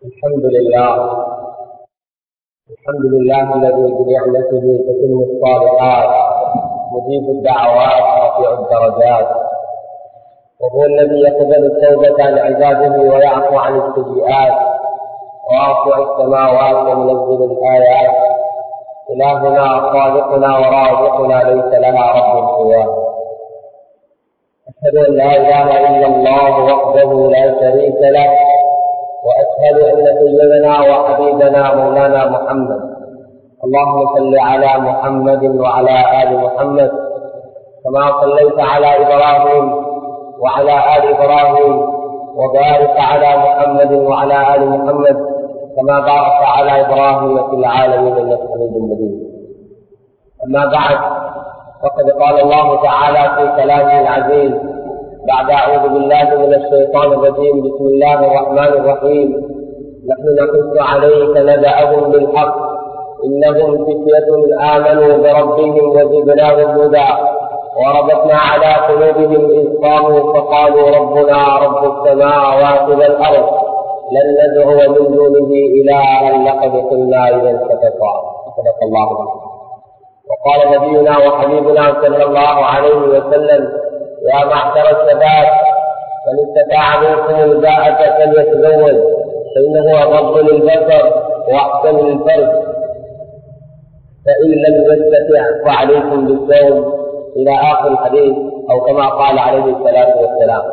الحمد لله الحمد لله الذي بنعمته تتم الصالحات مجيب الدعوات رفيع الدرجات وهو الذي يقبل التوبة عن عباده ويعفو عن السيئات رافع السماوات ومنزل الآيات إلهنا خالقنا ورازقنا ليس لها رب سواه أشهد أن لا إله إلا الله وحده لا شريك له وأشهد أن سيدنا وحبيبنا مولانا محمد اللهم صل على محمد وعلى آل محمد كما صليت على إبراهيم وعلى آل إبراهيم وبارك على محمد وعلى آل محمد كما باركت على إبراهيم في العالمين إنك حميد مجيد أما بعد فقد قال الله تعالى في كلامه العزيز بعد أعوذ بالله من الشيطان الرجيم بسم الله الرحمن الرحيم نحن نقص عليك نبأهم بالحق إنهم فتية آمنوا بربهم وزدناهم هدى وربطنا على قلوبهم إذ قاموا فقالوا ربنا رب السماوات والأرض لن ندعو من دونه إلها لقد قلنا إذا سكتا صدق الله وقال نبينا وحبيبنا صلى الله عليه وسلم يا معشر الشباب من استطاع منكم الباءة فليتزوج فإنه أغض للبصر وأحسن للفرج فإن لم يستطع فعليكم بالصوم إلى آخر الحديث أو كما قال عليه الصلاة والسلام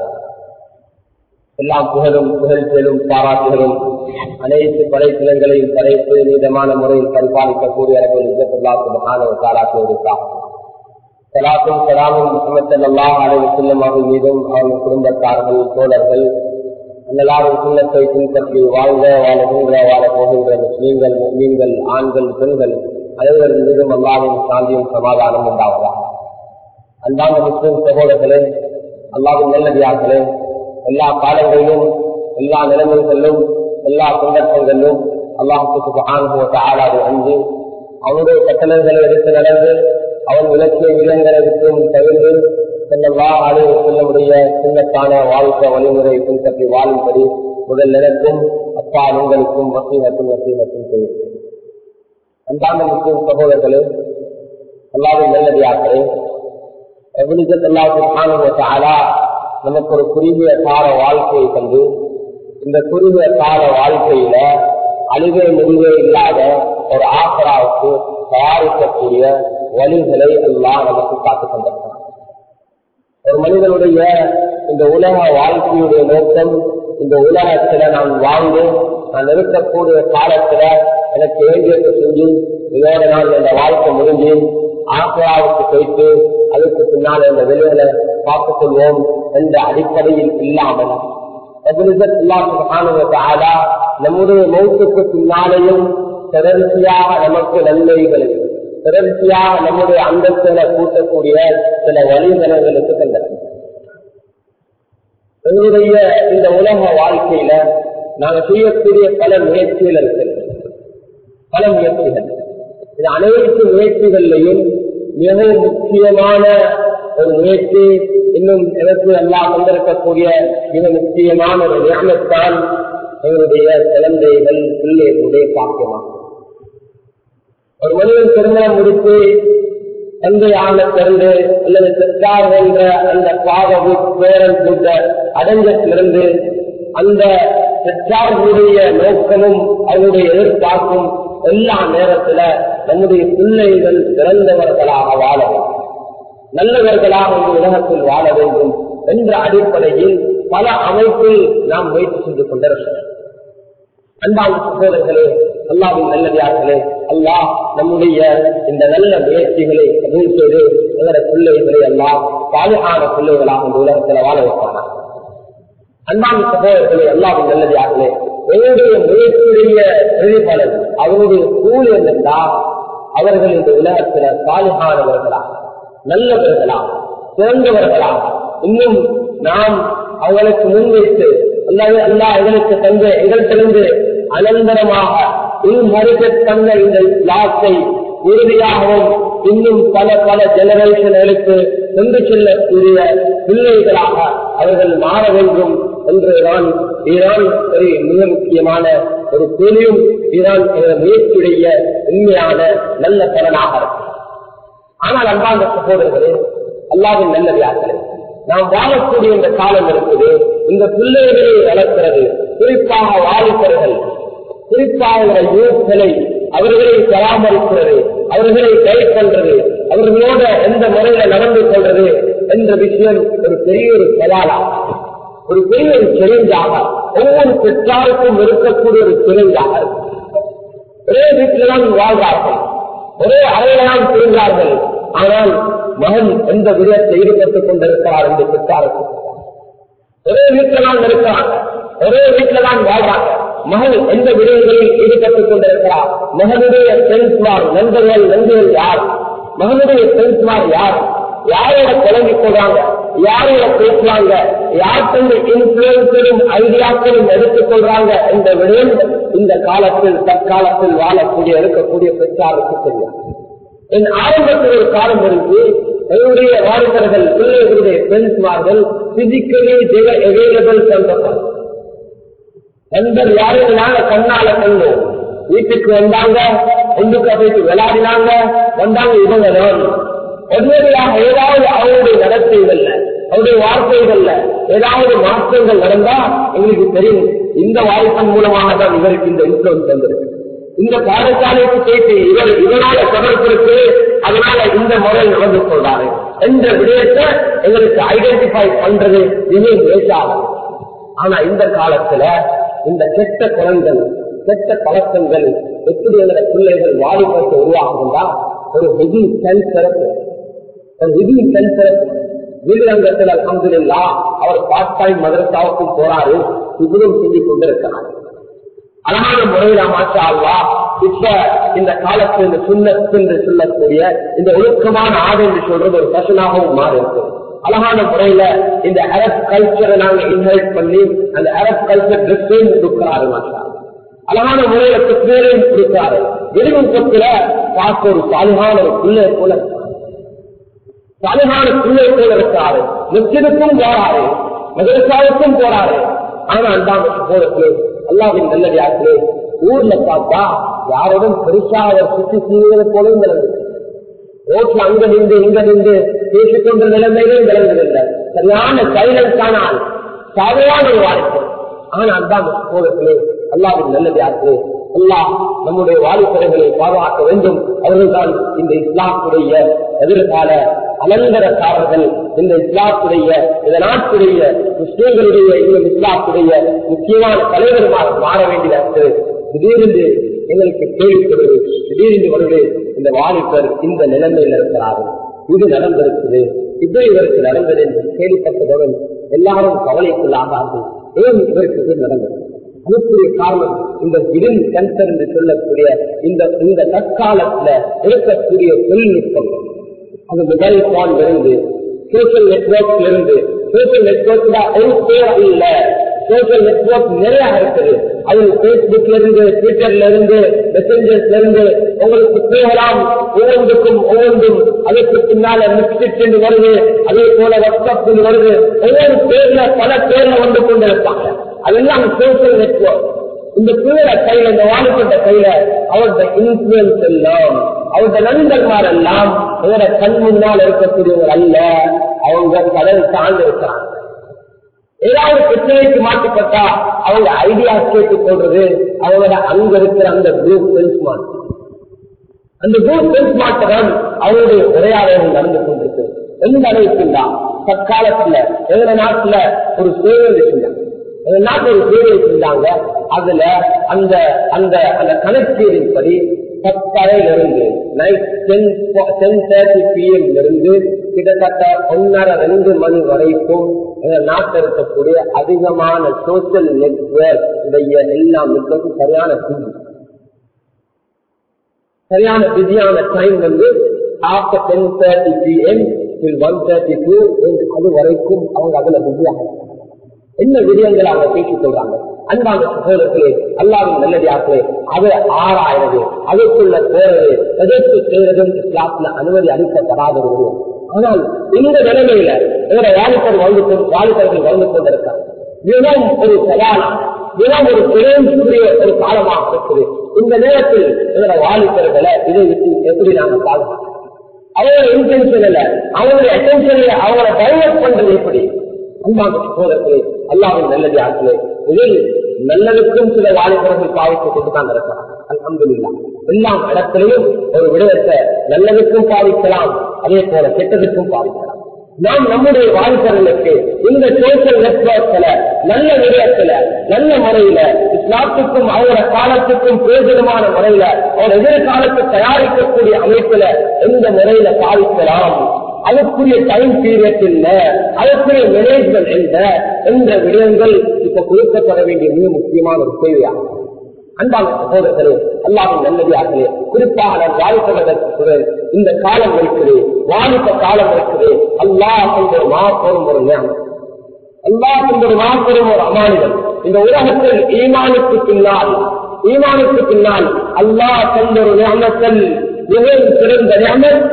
எல்லாம் புகழும் புகழ்ச்சிகளும் பாராட்டுகளும் அனைத்து படைப்பினங்களையும் படைத்து நீதமான முறையில் பரிபாலிக்கக்கூடிய அளவில் இஜத்துல்லாத்து மகானவ காலாத்து இருக்கார் சலாத்தும் சலாமும் முகமத்தல்லாஹ் அலைவு செல்லும் அவர்கள் மீதும் அவர்கள் குடும்பத்தார்கள் தோழர்கள் எல்லாரும் சுண்ணத்தை பின்பற்றி வாழ்ந்த வாழுகின்ற வாழ போகின்ற முஸ்லீம்கள் மீன்கள் ஆண்கள் பெண்கள் அனைவரின் மீதும் அல்லாவின் சாந்தியும் சமாதானம் உண்டாவதா அன்பான முஸ்லிம் சகோதரர்களே அல்லாவின் நல்லடியார்களே எல்லா காலங்களிலும் எல்லா நிலைமைகளிலும் எல்லா சந்தர்ப்பங்களிலும் அல்லாஹுக்கு ஆளாது அஞ்சு அவனுடைய கட்டளங்களை எடுத்து நடந்து அவன் விளக்கிய விலங்களை விட்டும் தவிர்த்து செல்லவா ஆலய செல்லமுடைய சின்னத்தான வாழ்க்கை வழிமுறை பின்பற்றி வாழும்படி முதல் நிலக்கும் அப்பா உங்களுக்கும் வசீகத்தும் வசீகத்தும் செய்யும் அன்பான முஸ்லிம் சகோதரர்களே அல்லாவின் நல்லடியார்களே எவ்வளவு நமக்கு ஒரு குறுகிய கால வாழ்க்கையை தந்து இந்த குறுகிய கால வாழ்க்கையில அழுகை முடிவே இல்லாத ஒரு ஆசராவுக்கு தயாரிக்கக்கூடிய வழிகளை எல்லாம் நமக்கு காத்துக் கொண்டிருக்கிறார் ஒரு மனிதனுடைய இந்த உலக வாழ்க்கையுடைய நோக்கம் இந்த உலகத்துல நான் வாழ்ந்து நான் இருக்கக்கூடிய காலத்துல எனக்கு வேண்டியதை செஞ்சு இதோட நான் இந்த வாழ்க்கை முடிஞ்சு ஆசிராவுக்கு போயிட்டு அதுக்கு பின்னால் இந்த வெளியில பார்த்துக் கொள்வோம் என்ற அடிப்படையில் இல்லாமல் நம்முடைய மௌத்துக்கு பின்னாலேயும் தொடர்ச்சியாக நமக்கு நன்மைகளை தொடர்ச்சியாக நம்முடைய அந்தஸ்துகளை கூட்டக்கூடிய சில வழிமுறைகளுக்கு தந்தன எங்களுடைய இந்த உலக வாழ்க்கையில நாங்கள் செய்யக்கூடிய பல முயற்சிகள் இருக்கிறது பல முயற்சிகள் இது அனைத்து முயற்சிகள்லையும் மிகவும் முக்கியமான ஒரு முயற்சி இன்னும் எனக்கு எல்லாம் வந்திருக்கக்கூடிய மிக முக்கியமான ஒரு ஞானத்தான் எங்களுடைய குழந்தைகள் பிள்ளைகளுடைய பாக்கியமாகும் ஒரு மனிதன் திருமணம் முடித்து தந்தையான திறந்து அல்லது செத்தார் என்ற அந்த பாவ பேரன் போன்ற அடைஞ்சத்திலிருந்து அந்த பெற்றார்களுடைய நோக்கமும் அவருடைய எதிர்பார்ப்பும் எல்லா நேரத்துல நம்முடைய பிள்ளைகள் சிறந்தவர்களாக வாழ வேண்டும் நல்லவர்களாக இந்த உலகத்தில் வாழ வேண்டும் என்ற அடிப்படையில் பல அமைப்பில் நாம் முயற்சி செய்து கொண்டிருக்கிறோம் அன்பான சகோதரர்களே அல்லாவின் நல்லதார்களே அல்லாஹ் நம்முடைய இந்த நல்ல முயற்சிகளை கபூல் செய்து எங்களுடைய பிள்ளைகளை எல்லாம் பாதுகான பிள்ளைகளாக இந்த உலகத்தில் வாழ வைப்பாங்க அன்பான சகோதரர்களே அல்லாவின் நல்லதார்களே எங்களுடைய முயற்சியுடைய பிரதிபலன் அவருடைய கூலி என்னென்றால் அவர்கள் இந்த உலகத்தில் பாதுகானவர்களாக நல்லவர்களா சிறந்தவர்களா இன்னும் நாம் அவங்களுக்கு முன்வைத்து அல்லாத அல்லா எங்களுக்கு தந்த எங்களிடத்திலிருந்து அனந்தரமாக இன்மறுக்க தந்த இந்த லாத்தை உறுதியாகவும் இன்னும் பல பல ஜெனரேஷன்களுக்கு கொண்டு செல்லக்கூடிய பிள்ளைகளாக அவர்கள் மாற வேண்டும் ஒன்றுதான் ஈரான் ஒரு மிக முக்கியமான ஒரு தொழிலும் ஈரான் முயற்சியுடைய உண்மையான நல்ல பலனாக இருக்கும் ஆனால் அன்பாந்த சகோதரர்களே அல்லாவின் நல்லதார்களே நாம் வாழக்கூடிய இந்த காலம் இருக்குது இந்த பிள்ளைகளை வளர்க்கிறது குறிப்பாக வாலிபர்கள் குறிப்பாக யூத்களை அவர்களை பராமரிக்கிறது அவர்களை கைட் பண்றது அவர்களோட எந்த முறையில நடந்து கொள்றது என்ற விஷயம் ஒரு பெரிய ஒரு சவாலாக ஒரு பெரிய ஒரு செலஞ்சாக ஒவ்வொரு பெற்றாருக்கும் இருக்கக்கூடிய ஒரு செலஞ்சாக ஒரே வீட்டில்தான் வாழ்றார்கள் ஒரே அறையில்தான் செய்கிறார்கள் ஆனால் மகன் எந்த விதத்தில் ஈடுபட்டுக் கொண்டிருக்கிறார் என்று பெற்றாருக்கு ஒரே வீட்டில் தான் இருக்கிறாங்க ஒரே வீட்டில் தான் வாழ்றாங்க மகன் எந்த விடயங்களில் ஈடுபட்டுக் கொண்டிருக்கிறார் மகனுடைய சென்ஸ்மார் நண்பர்கள் நண்பர்கள் யார் மகனுடைய சென்ஸ்மார் யார் யாரோட குழம்பிக் கொள்றாங்க யாரோட பேசுறாங்க யார்கிட்ட இன்ஃபுளுன்ஸும் ஐடியாக்களும் எடுத்துக் கொள்றாங்க என்ற விடயம் இந்த காலத்தில் தற்காலத்தில் வாழக்கூடிய இருக்கக்கூடிய பெற்றாருக்கு தெரியும் என் ஆரம்பத்தில் ஒரு காலம் இருக்கு என்னுடைய வாரிசர்கள் பிள்ளைகளுடைய பெண்மார்கள் பிசிக்கலி அவைலபிள் சந்தர்ப்பம் நண்பர் யாரும் நாங்க கண்ணால கண்டோம் வீட்டுக்கு வந்தாங்க ஒன்றுக்கு போயிட்டு விளையாடினாங்க வந்தாங்க இவங்க தான் உடனடியாக ஏதாவது அவருடைய நடத்தைகள்ல அவருடைய வார்த்தைகள்ல ஏதாவது மாற்றங்கள் நடந்தா எங்களுக்கு தெரியும் இந்த வாய்ப்பின் மூலமாக தான் இவருக்கு இந்த இன்ஃபுளுன்ஸ் வந்திருக்கு இந்த பாடசாலைக்கு போயிட்டு இவர் இவனால தொடர்பு இருக்கு அதனால இந்த முறை நடந்து கொள்றாரு என்ற விடயத்தை எங்களுக்கு ஐடென்டிஃபை பண்றது மிக லேசாகும் ஆனா இந்த காலத்துல இந்த கெட்ட குரங்கள் கெட்ட பழக்கங்கள் எப்படி எங்களை பிள்ளைகள் வாலிபத்தை உருவாகும்னா ஒரு ஹெவி சென்சர் ஒரு ஹெவி சென்சர் வீரங்கத்தில் அலமதுல்லா அவர் பார்ட் டைம் மதரசாவுக்கும் போறாரு இவரும் செஞ்சு கொண்டிருக்கிறார் அழகான முறையில மாற்றா அல்லா இப்ப இந்த காலத்தில் இந்த சுண்ணத்து என்று சொல்லக்கூடிய இந்த ஒழுக்கமான ஆடு என்று சொல்றது ஒரு பசனாகவும் மாறி இருக்கு அழகான முறையில இந்த அரப் கல்ச்சரை நாங்க இன்ஹெல்ட் பண்ணி அந்த அரப் கல்ச்சர் ட்ரெஸ்ஸையும் கொடுக்கிறாரு மாற்றா அழகான முறையில பேரையும் கொடுக்கிறாரு வெளிமுகத்துல பார்க்க ஒரு சாலிகான ஒரு பிள்ளை போல சாலிகான பிள்ளை போல இருக்காரு நிச்சயத்துக்கும் போறாரு மதரசாவுக்கும் போறாரு ஆனா அந்தாங்க போறதுக்கு அல்லாவின் நல்லடியார்களே ஊர்ல பார்த்தா யாரோடும் பெருசா அவர் சுற்றி செய்வது போலவும் விளங்குது ரோட்ல அங்க நின்று இங்க நின்று பேசிக்கொண்ட நிலைமையிலும் விளங்குதில்லை சரியான சைலன்ஸ் ஆனால் சாதையான ஒரு வாழ்க்கை ஆனா அந்தாங்க போறதுலே அல்லாவின் நல்லடியார்களே அல்லாஹ் நம்முடைய வாலிபர்களை பாதுகாக்க வேண்டும் அவர்கள்தான் இந்த இஸ்லாத்துடைய எதிர்கால அலங்கரக்காரர்கள் இந்த இஸ்லாத்துடைய இந்த நாட்டுடைய முஸ்லீம்களுடைய இந்த இஸ்லாத்துடைய முக்கியமான தலைவருமாக மாற வேண்டியது திடீரென்று எங்களுக்கு கேள்விப்படுவது திடீரென்று வருது இந்த வாலிபர் இந்த நிலைமையில் இருக்கிறார்கள் இது நடந்திருக்குது இது இவருக்கு நடந்தது என்று கேள்விப்பட்டதுடன் எல்லாரும் கவலைக்குள்ளாகார்கள் ஏன் இவருக்கு இது நடந்தது அதுக்குரிய காரணம் இந்த இடன் கேன்சர் என்று சொல்லக்கூடிய இந்த இந்த தற்காலத்துல இருக்கக்கூடிய தொழில்நுட்பம் அது மொபைல் போன் இருந்து சோசியல் நெட்ஒர்க்ல இருந்து சோசியல் நெட்ஒர்க் இல்ல சோசியல் நெட்ஒர்க் நிறைய இருக்குது அது பேஸ்புக்ல இருந்து ட்விட்டர்ல இருந்து மெசஞ்சர்ஸ்ல இருந்து உங்களுக்கு போகலாம் ஒவ்வொன்றுக்கும் ஒவ்வொன்றும் அதற்கு பின்னால மிக்சிட் வருது அதே போல வாட்ஸ்அப் வருது ஒவ்வொரு பேர்ல பல பேர்ல வந்து கொண்டிருப்பாங்க அதெல்லாம் சோசியல் நெட்ஒர்க் இந்த பிள்ளை கையில இந்த வாலிபட்ட கையில அவருடைய இன்ஃபுளுன்ஸ் எல்லாம் அவருடைய நண்பர்மார் எல்லாம் அவரோட கண் முன்னால் இருக்கக்கூடியவர் அல்ல அவங்க கடல் சார்ந்து இருக்கிறாங்க ஏதாவது பிரச்சனைக்கு மாற்றப்பட்டா அவங்க ஐடியா கேட்டுக் கொள்றது அவங்களோட அங்க இருக்கிற அந்த குரூப் செல்ஸ்மார்ட் அந்த குரூப் செல்ஸ்மார்ட் தான் அவங்களுடைய உரையாடல்கள் நடந்து கொண்டிருக்கு எந்த அளவுக்குண்டா தற்காலத்துல எங்க நாட்டுல ஒரு சேவை செஞ்சாங்க எங்க நாட்டுல ஒரு சேவை செஞ்சாங்க அதுல அந்த அந்த அந்த கணக்கீடின் படி பத்தரையில இருந்து night ten ten thirty PM இருந்து கிட்டத்தட்ட ஒன்னரை ரெண்டு மணி வரைக்கும் எங்க நாட்டில் இருக்கக்கூடிய அதிகமான சோசியல் நெட்ஒர்க் உடைய எல்லா மக்களுக்கும் சரியான பிஸி சரியான பிஸியான டைம் வந்து after ten thirty PM one thirty to அது வரைக்கும் அவங்க அதுல பிஸியாக என்ன விடயங்கள் அவங்க பேசிக் கொள்றாங்க அன்பான சகோதரர்களே அல்லாவின் நல்லடியாக்களே அது ஆறாயிரது அதற்குள்ள போறது எதற்கு செய்வது இஸ்லாத்துல அனுமதி அளிக்கப்படாத ஒரு விடயம் ஆனால் இந்த நிலைமையில எங்களுடைய வாலிபர் வாழ்ந்து கொண்டு வாலிபர்கள் வாழ்ந்து கொண்டிருக்காங்க மிகவும் ஒரு சவால் மிகவும் ஒரு பெரும்புரிய ஒரு காலமாக இருக்குது இந்த நேரத்தில் இதோட வாலிபர்களை இதை விட்டு எப்படி நாங்க பாதுகாக்கணும் அவங்களோட இன்டென்ஷன் இல்ல அவங்களுடைய அட்டென்ஷன் அவங்கள டைவர்ட் பண்றது எப்படி அன்பாக சோதரர்களே அல்லாவின் நல்லது ஆட்களே இதில் நல்லதுக்கும் சில வாலிபர்கள் பாவித்துக் கொண்டு தான் இருக்கிறார் அல்ஹம்துலில்லாஹ் எல்லா இடத்திலையும் ஒரு விடயத்தை நல்லதுக்கும் பாவிக்கலாம் அதே போல கெட்டதுக்கும் பாவிக்கலாம் நாம் நம்முடைய வாழ்க்கைகளுக்கு இந்த சோசியல் நெட்வொர்க்ல நல்ல விடயத்துல நல்ல முறையில இஸ்லாத்துக்கும் அவரோட காலத்துக்கும் பிரயோஜனமான முறையில அவர் எதிர்காலத்தை தயாரிக்கக்கூடிய அமைப்புல எந்த முறையில பாவிக்கலாம் அதுக்குரிய டைம் பீரியட் இல்ல அதுக்குரிய மேனேஜ்மெண்ட் என்ன என்ற விடயங்கள் இப்ப கொடுக்கப்பட வேண்டிய மிக முக்கியமான ஒரு தேவையாகும் அன்பான சகோதரர்களே அல்லாவின் நல்லதாகவே குறிப்பாக நான் வாழ்க்கைக்கு இந்த காலம் இருக்குது வாலிப காலம் இருக்குது அல்லாஹ் ஒரு மாபெரும் ஒரு ஞானம் அல்லாஹ் ஒரு மாபெரும் ஒரு அமானிதம் இந்த உலகத்தில் ஈமானுக்கு பின்னால் ஈமானுக்கு பின்னால் அல்லாஹ் தந்த ஒரு ஞானத்தில் மிகவும் சிறந்த ஞானம்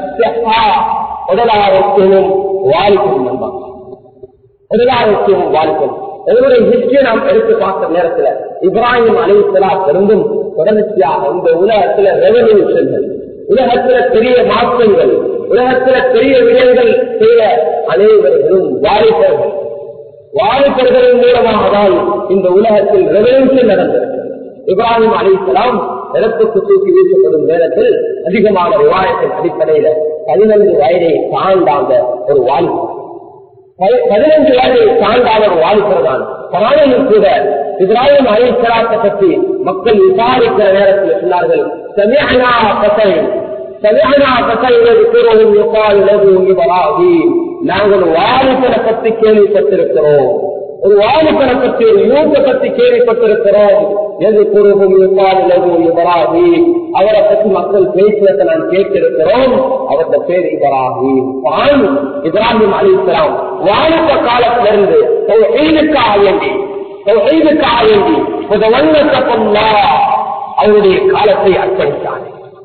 உடலாரோக்கியமும் வாலிபம் நம்பாங்க உடலாரோக்கியமும் வாலிபம் ஒவ்வொரு ஹிஸ்டரியை நாம் எடுத்து பார்த்த நேரத்துல இப்ராஹிம் அலிசலா இருந்தும் தொடர்ச்சியாக இந்த உலகத்துல ரெவல்யூஷன்கள் உலகத்துல பெரிய மாற்றங்கள் உலகத்துல பெரிய விடயங்கள் செய்ய அனைவர்களும் வாலிபர்கள் வாலிபர்களின் மூலமாக தான் இந்த உலகத்தில் ரெவல்யூஷன் நடந்திருக்கு இப்ராஹிம் அலிசலாம் இடத்துக்கு தூக்கி வீசப்படும் நேரத்தில் அதிகமான விவாதத்தின் அடிப்படையில பதினைந்து வயதை தாண்டாந்த ஒரு வாலிபர் பதினஞ்சு வயதை தாண்டாத ஒரு வாலிபர் தான் பராணியில் கூட இப்ராஹிம் அலிசலாத்தை பற்றி மக்கள் விசாரிக்கிற நேரத்தில் சொன்னார்கள் சமியனா பசை சமியனா பசை கூறவும் யுகால் லகு இப்ராஹிம் நாங்கள் வாலிபனை பற்றி கேள்விப்பட்டிருக்கிறோம் ஒரு வாலிபனை பற்றி ஒரு யூத்தை பற்றி கேள்விப்பட்டிருக்கிறோம் எது குருவும் யுகால் லகு இப்ராஹிம் அவரை பற்றி மக்கள் பேசுவதை நான் கேட்டிருக்கிறோம் அவருடைய பேர் இப்ராஹிம் இப்ராஹிம் அலிஸ்லாம் வாலிப காலத்திலிருந்து ஒரு எய்துக்காக வேண்டி ஒரு எய்துக்காக வேண்டி ஒரு வல்லத்தப்பல்லா அவருடைய காலத்தை அர்ப்பணித்தார்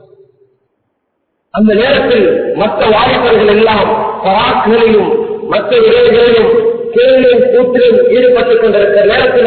அந்த நேரத்தில் மற்ற வாலிபர்கள் எல்லாம் பராக்குகளிலும் மற்ற இறைகளிலும் கேள்வியும் கூற்றிலும் ஈடுபட்டுக் கொண்டிருக்கிற நேரத்தில்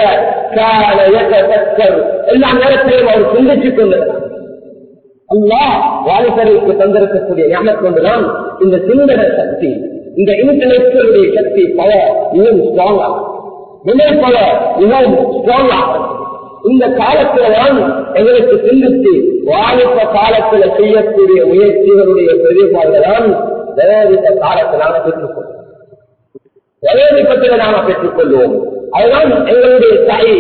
எல்லா நேரத்திலும் அவர் சிந்திச்சுக் கொண்டிருக்கிறார் அல்லா வாலிபருக்கு தந்திருக்கக்கூடிய ஞாபகம் கொண்டுதான் இந்த சிந்தன சக்தி இந்த இன்டலெக்சுவலுடைய சக்தி பவர் மிகவும் ஸ்ட்ராங்கா வினை பவர் மிகவும் ஸ்ட்ராங்கா இந்த காலத்துல தான் எங்களுக்கு சிந்தித்து வாலிப காலத்துல செய்யக்கூடிய முயற்சிகளுடைய பிரதிபாடுகள் தான் வேறித்த காலத்தினால பெற்றுக்கொள்வோம் வயோதிபத்தில் நாம பெற்றுக் கொள்வோம் அதுதான் எங்களுடைய தாய்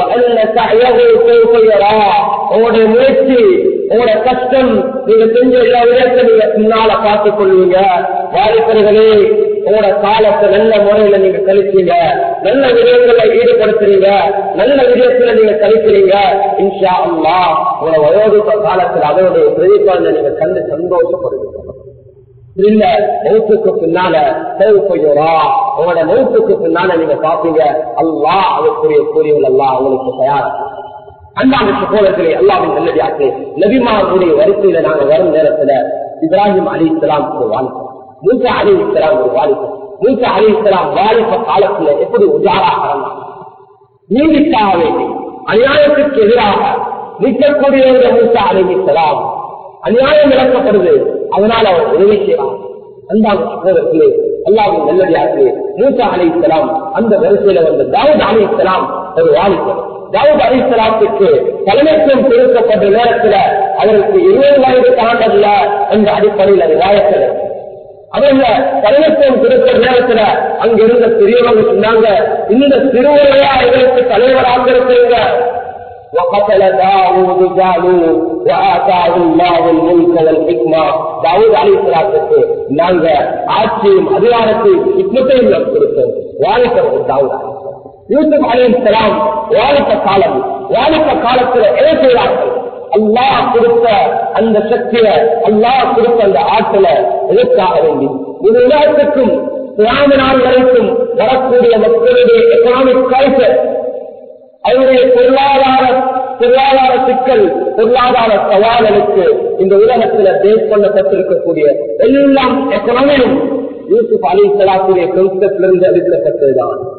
உங்களுடைய முயற்சி உங்களோட கஷ்டம் நீங்க செஞ்ச எல்லா விதத்தை நீங்க பின்னால பார்த்துக் கொள்வீங்க வாலிபர்களே உங்களோட காலத்தை நல்ல முறையில நீங்க கழிச்சீங்க நல்ல விடயங்களை ஈடுபடுத்துறீங்க நல்ல விடயத்துல நீங்க கழிக்கிறீங்க இன்ஷா அல்லா உங்களோட வயோதிப காலத்தில் அதனுடைய பிரதிபலனை நீங்க கண்டு சந்தோஷப்படுவீங்க இல்ல மௌத்துக்கு பின்னால தேவைப்படுகிறா உங்களோட மௌத்துக்கு பின்னால நீங்க பாப்பீங்க அல்லா அதுக்குரிய கூறியல் அல்லா உங்களுக்கு தயார் அன்பான சகோதரர்களே அல்லாவின் நல்லதாக்கு நபிமாவுடைய வரிசையில நாங்க வரும் நேரத்துல இப்ராஹிம் அலி இஸ்லாம் ஒரு வாழ்க்கை மூசா அலி இஸ்லாம் ஒரு வாழ்க்கை மூசா அலி இஸ்லாம் வாலிப காலத்துல எப்படி உஜாரா இருந்தாங்க நீதிக்காக வேண்டி அநியாயத்துக்கு எதிராக நிற்கக்கூடிய மூசா அலி இஸ்லாம் அநியாயம் இழக்கப்படுது அதனால அவர் உதவி செய்யலாம் அன்பான சகோதரர்களே அல்லாவின் நல்லடியார்களே மூசா அலி இஸ்லாம் அந்த வரிசையில வந்த தாவூத் அலி இஸ்லாம் ஒரு வாலிபர் தாவூத் அலி இஸ்லாத்துக்கு தலைமைத்துவம் கொடுக்கப்பட்ட நேரத்தில் அவருக்கு இருபது வயது தாண்டல்ல என்ற அடிப்படையில் விவாயத்தில் அவங்க தலைமைத்துவம் கொடுத்த நேரத்துல அங்க இருந்த பெரியவங்க சொன்னாங்க இந்த சிறுவரையா எங்களுக்கு தலைவராக இருக்கிறீங்க وقتل داود جالوت وآتاه الله الملك والحكمة داود عليه الصلاة நாங்க ஆட்சியும் அதிகாரத்தையும் ஹிக்மத்தையும் நாம் கொடுத்தோம் வாலிபர் தாவூத் யூசுப் அலி இஸ்லாம் வாலிப காலம் வாலிப காலத்துல என்ன செய்வார்கள் அல்லாஹ் கொடுத்த அந்த சக்திய அல்லாஹ் கொடுத்த அந்த ஆற்றல எதற்காக வேண்டி இது உலகத்துக்கும் கிராம நாள் வரைக்கும் வரக்கூடிய மக்களுடைய எக்கனாமிக் கல்ச்சர் அவருடைய பொருளாதார பொருளாதார சிக்கல் பொருளாதார சவால்களுக்கு இந்த உலகத்தில் பேஸ் பண்ணப்பட்டிருக்கக்கூடிய எல்லாம் எக்கனாமியும் யூசுப் அலி சலாத்துடைய கருத்திலிருந்து அளிக்கப்பட்டதுதான்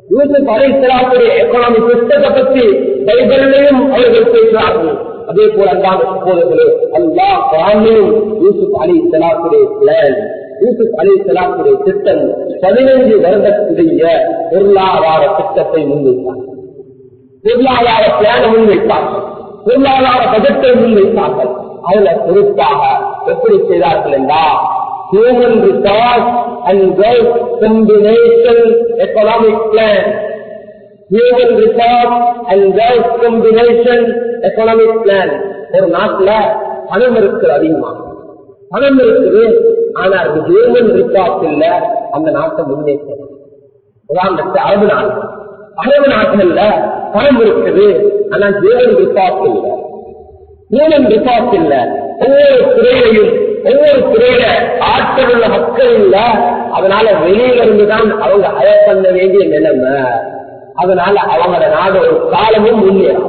யூசுப் அலைத்தலாவுடைய எக்கனாமி சிஸ்டத்தை பற்றி பைபிளையும் அவர்கள் பேசுகிறார்கள் அதே போல அன்றாட சகோதரர்களே அல்லா குரானிலும் யூசுப் அலி சலாத்துடைய பிளான் யூசுப் அலி சலாத்துடைய திட்டம் பதினைந்து வருடத்துடைய பொருளாதார திட்டத்தை முன்வைத்தார் பொருளாதார பிளான முன்வைத்தார்கள் பொருளாதார பட்ஜெட்டை முன்வைத்தார்கள் அதுல குறிப்பாக எப்படி செய்தார்கள் என்றால் human resource and wealth combination economic plan human resource and wealth combination economic plan ஒரு நாட்டுல பணம் இருக்குது அதிகமா பணம் இருக்குது ஆனா அது ஹியூமன் ரிசார்ஸ் இல்ல அந்த நாட்டை முன்னேற்றம் உதாரணத்துக்கு அரபு நாடு அரபு நாட்டுல பணம் இருக்குது ஆனா ஹியூமன் ரிசார்ஸ் இல்ல ஹியூமன் ரிசார்ஸ் இல்ல ஒவ்வொரு துறையிலையும் ஒவ்வொரு துறையில ஆற்றல் உள்ள மக்கள் இல்ல அதனால வெளியில இருந்துதான் அவங்க ஹயர் பண்ண வேண்டிய நிலைமை அதனால அவங்களோட நாடு ஒரு காலமும் முன்னேறும்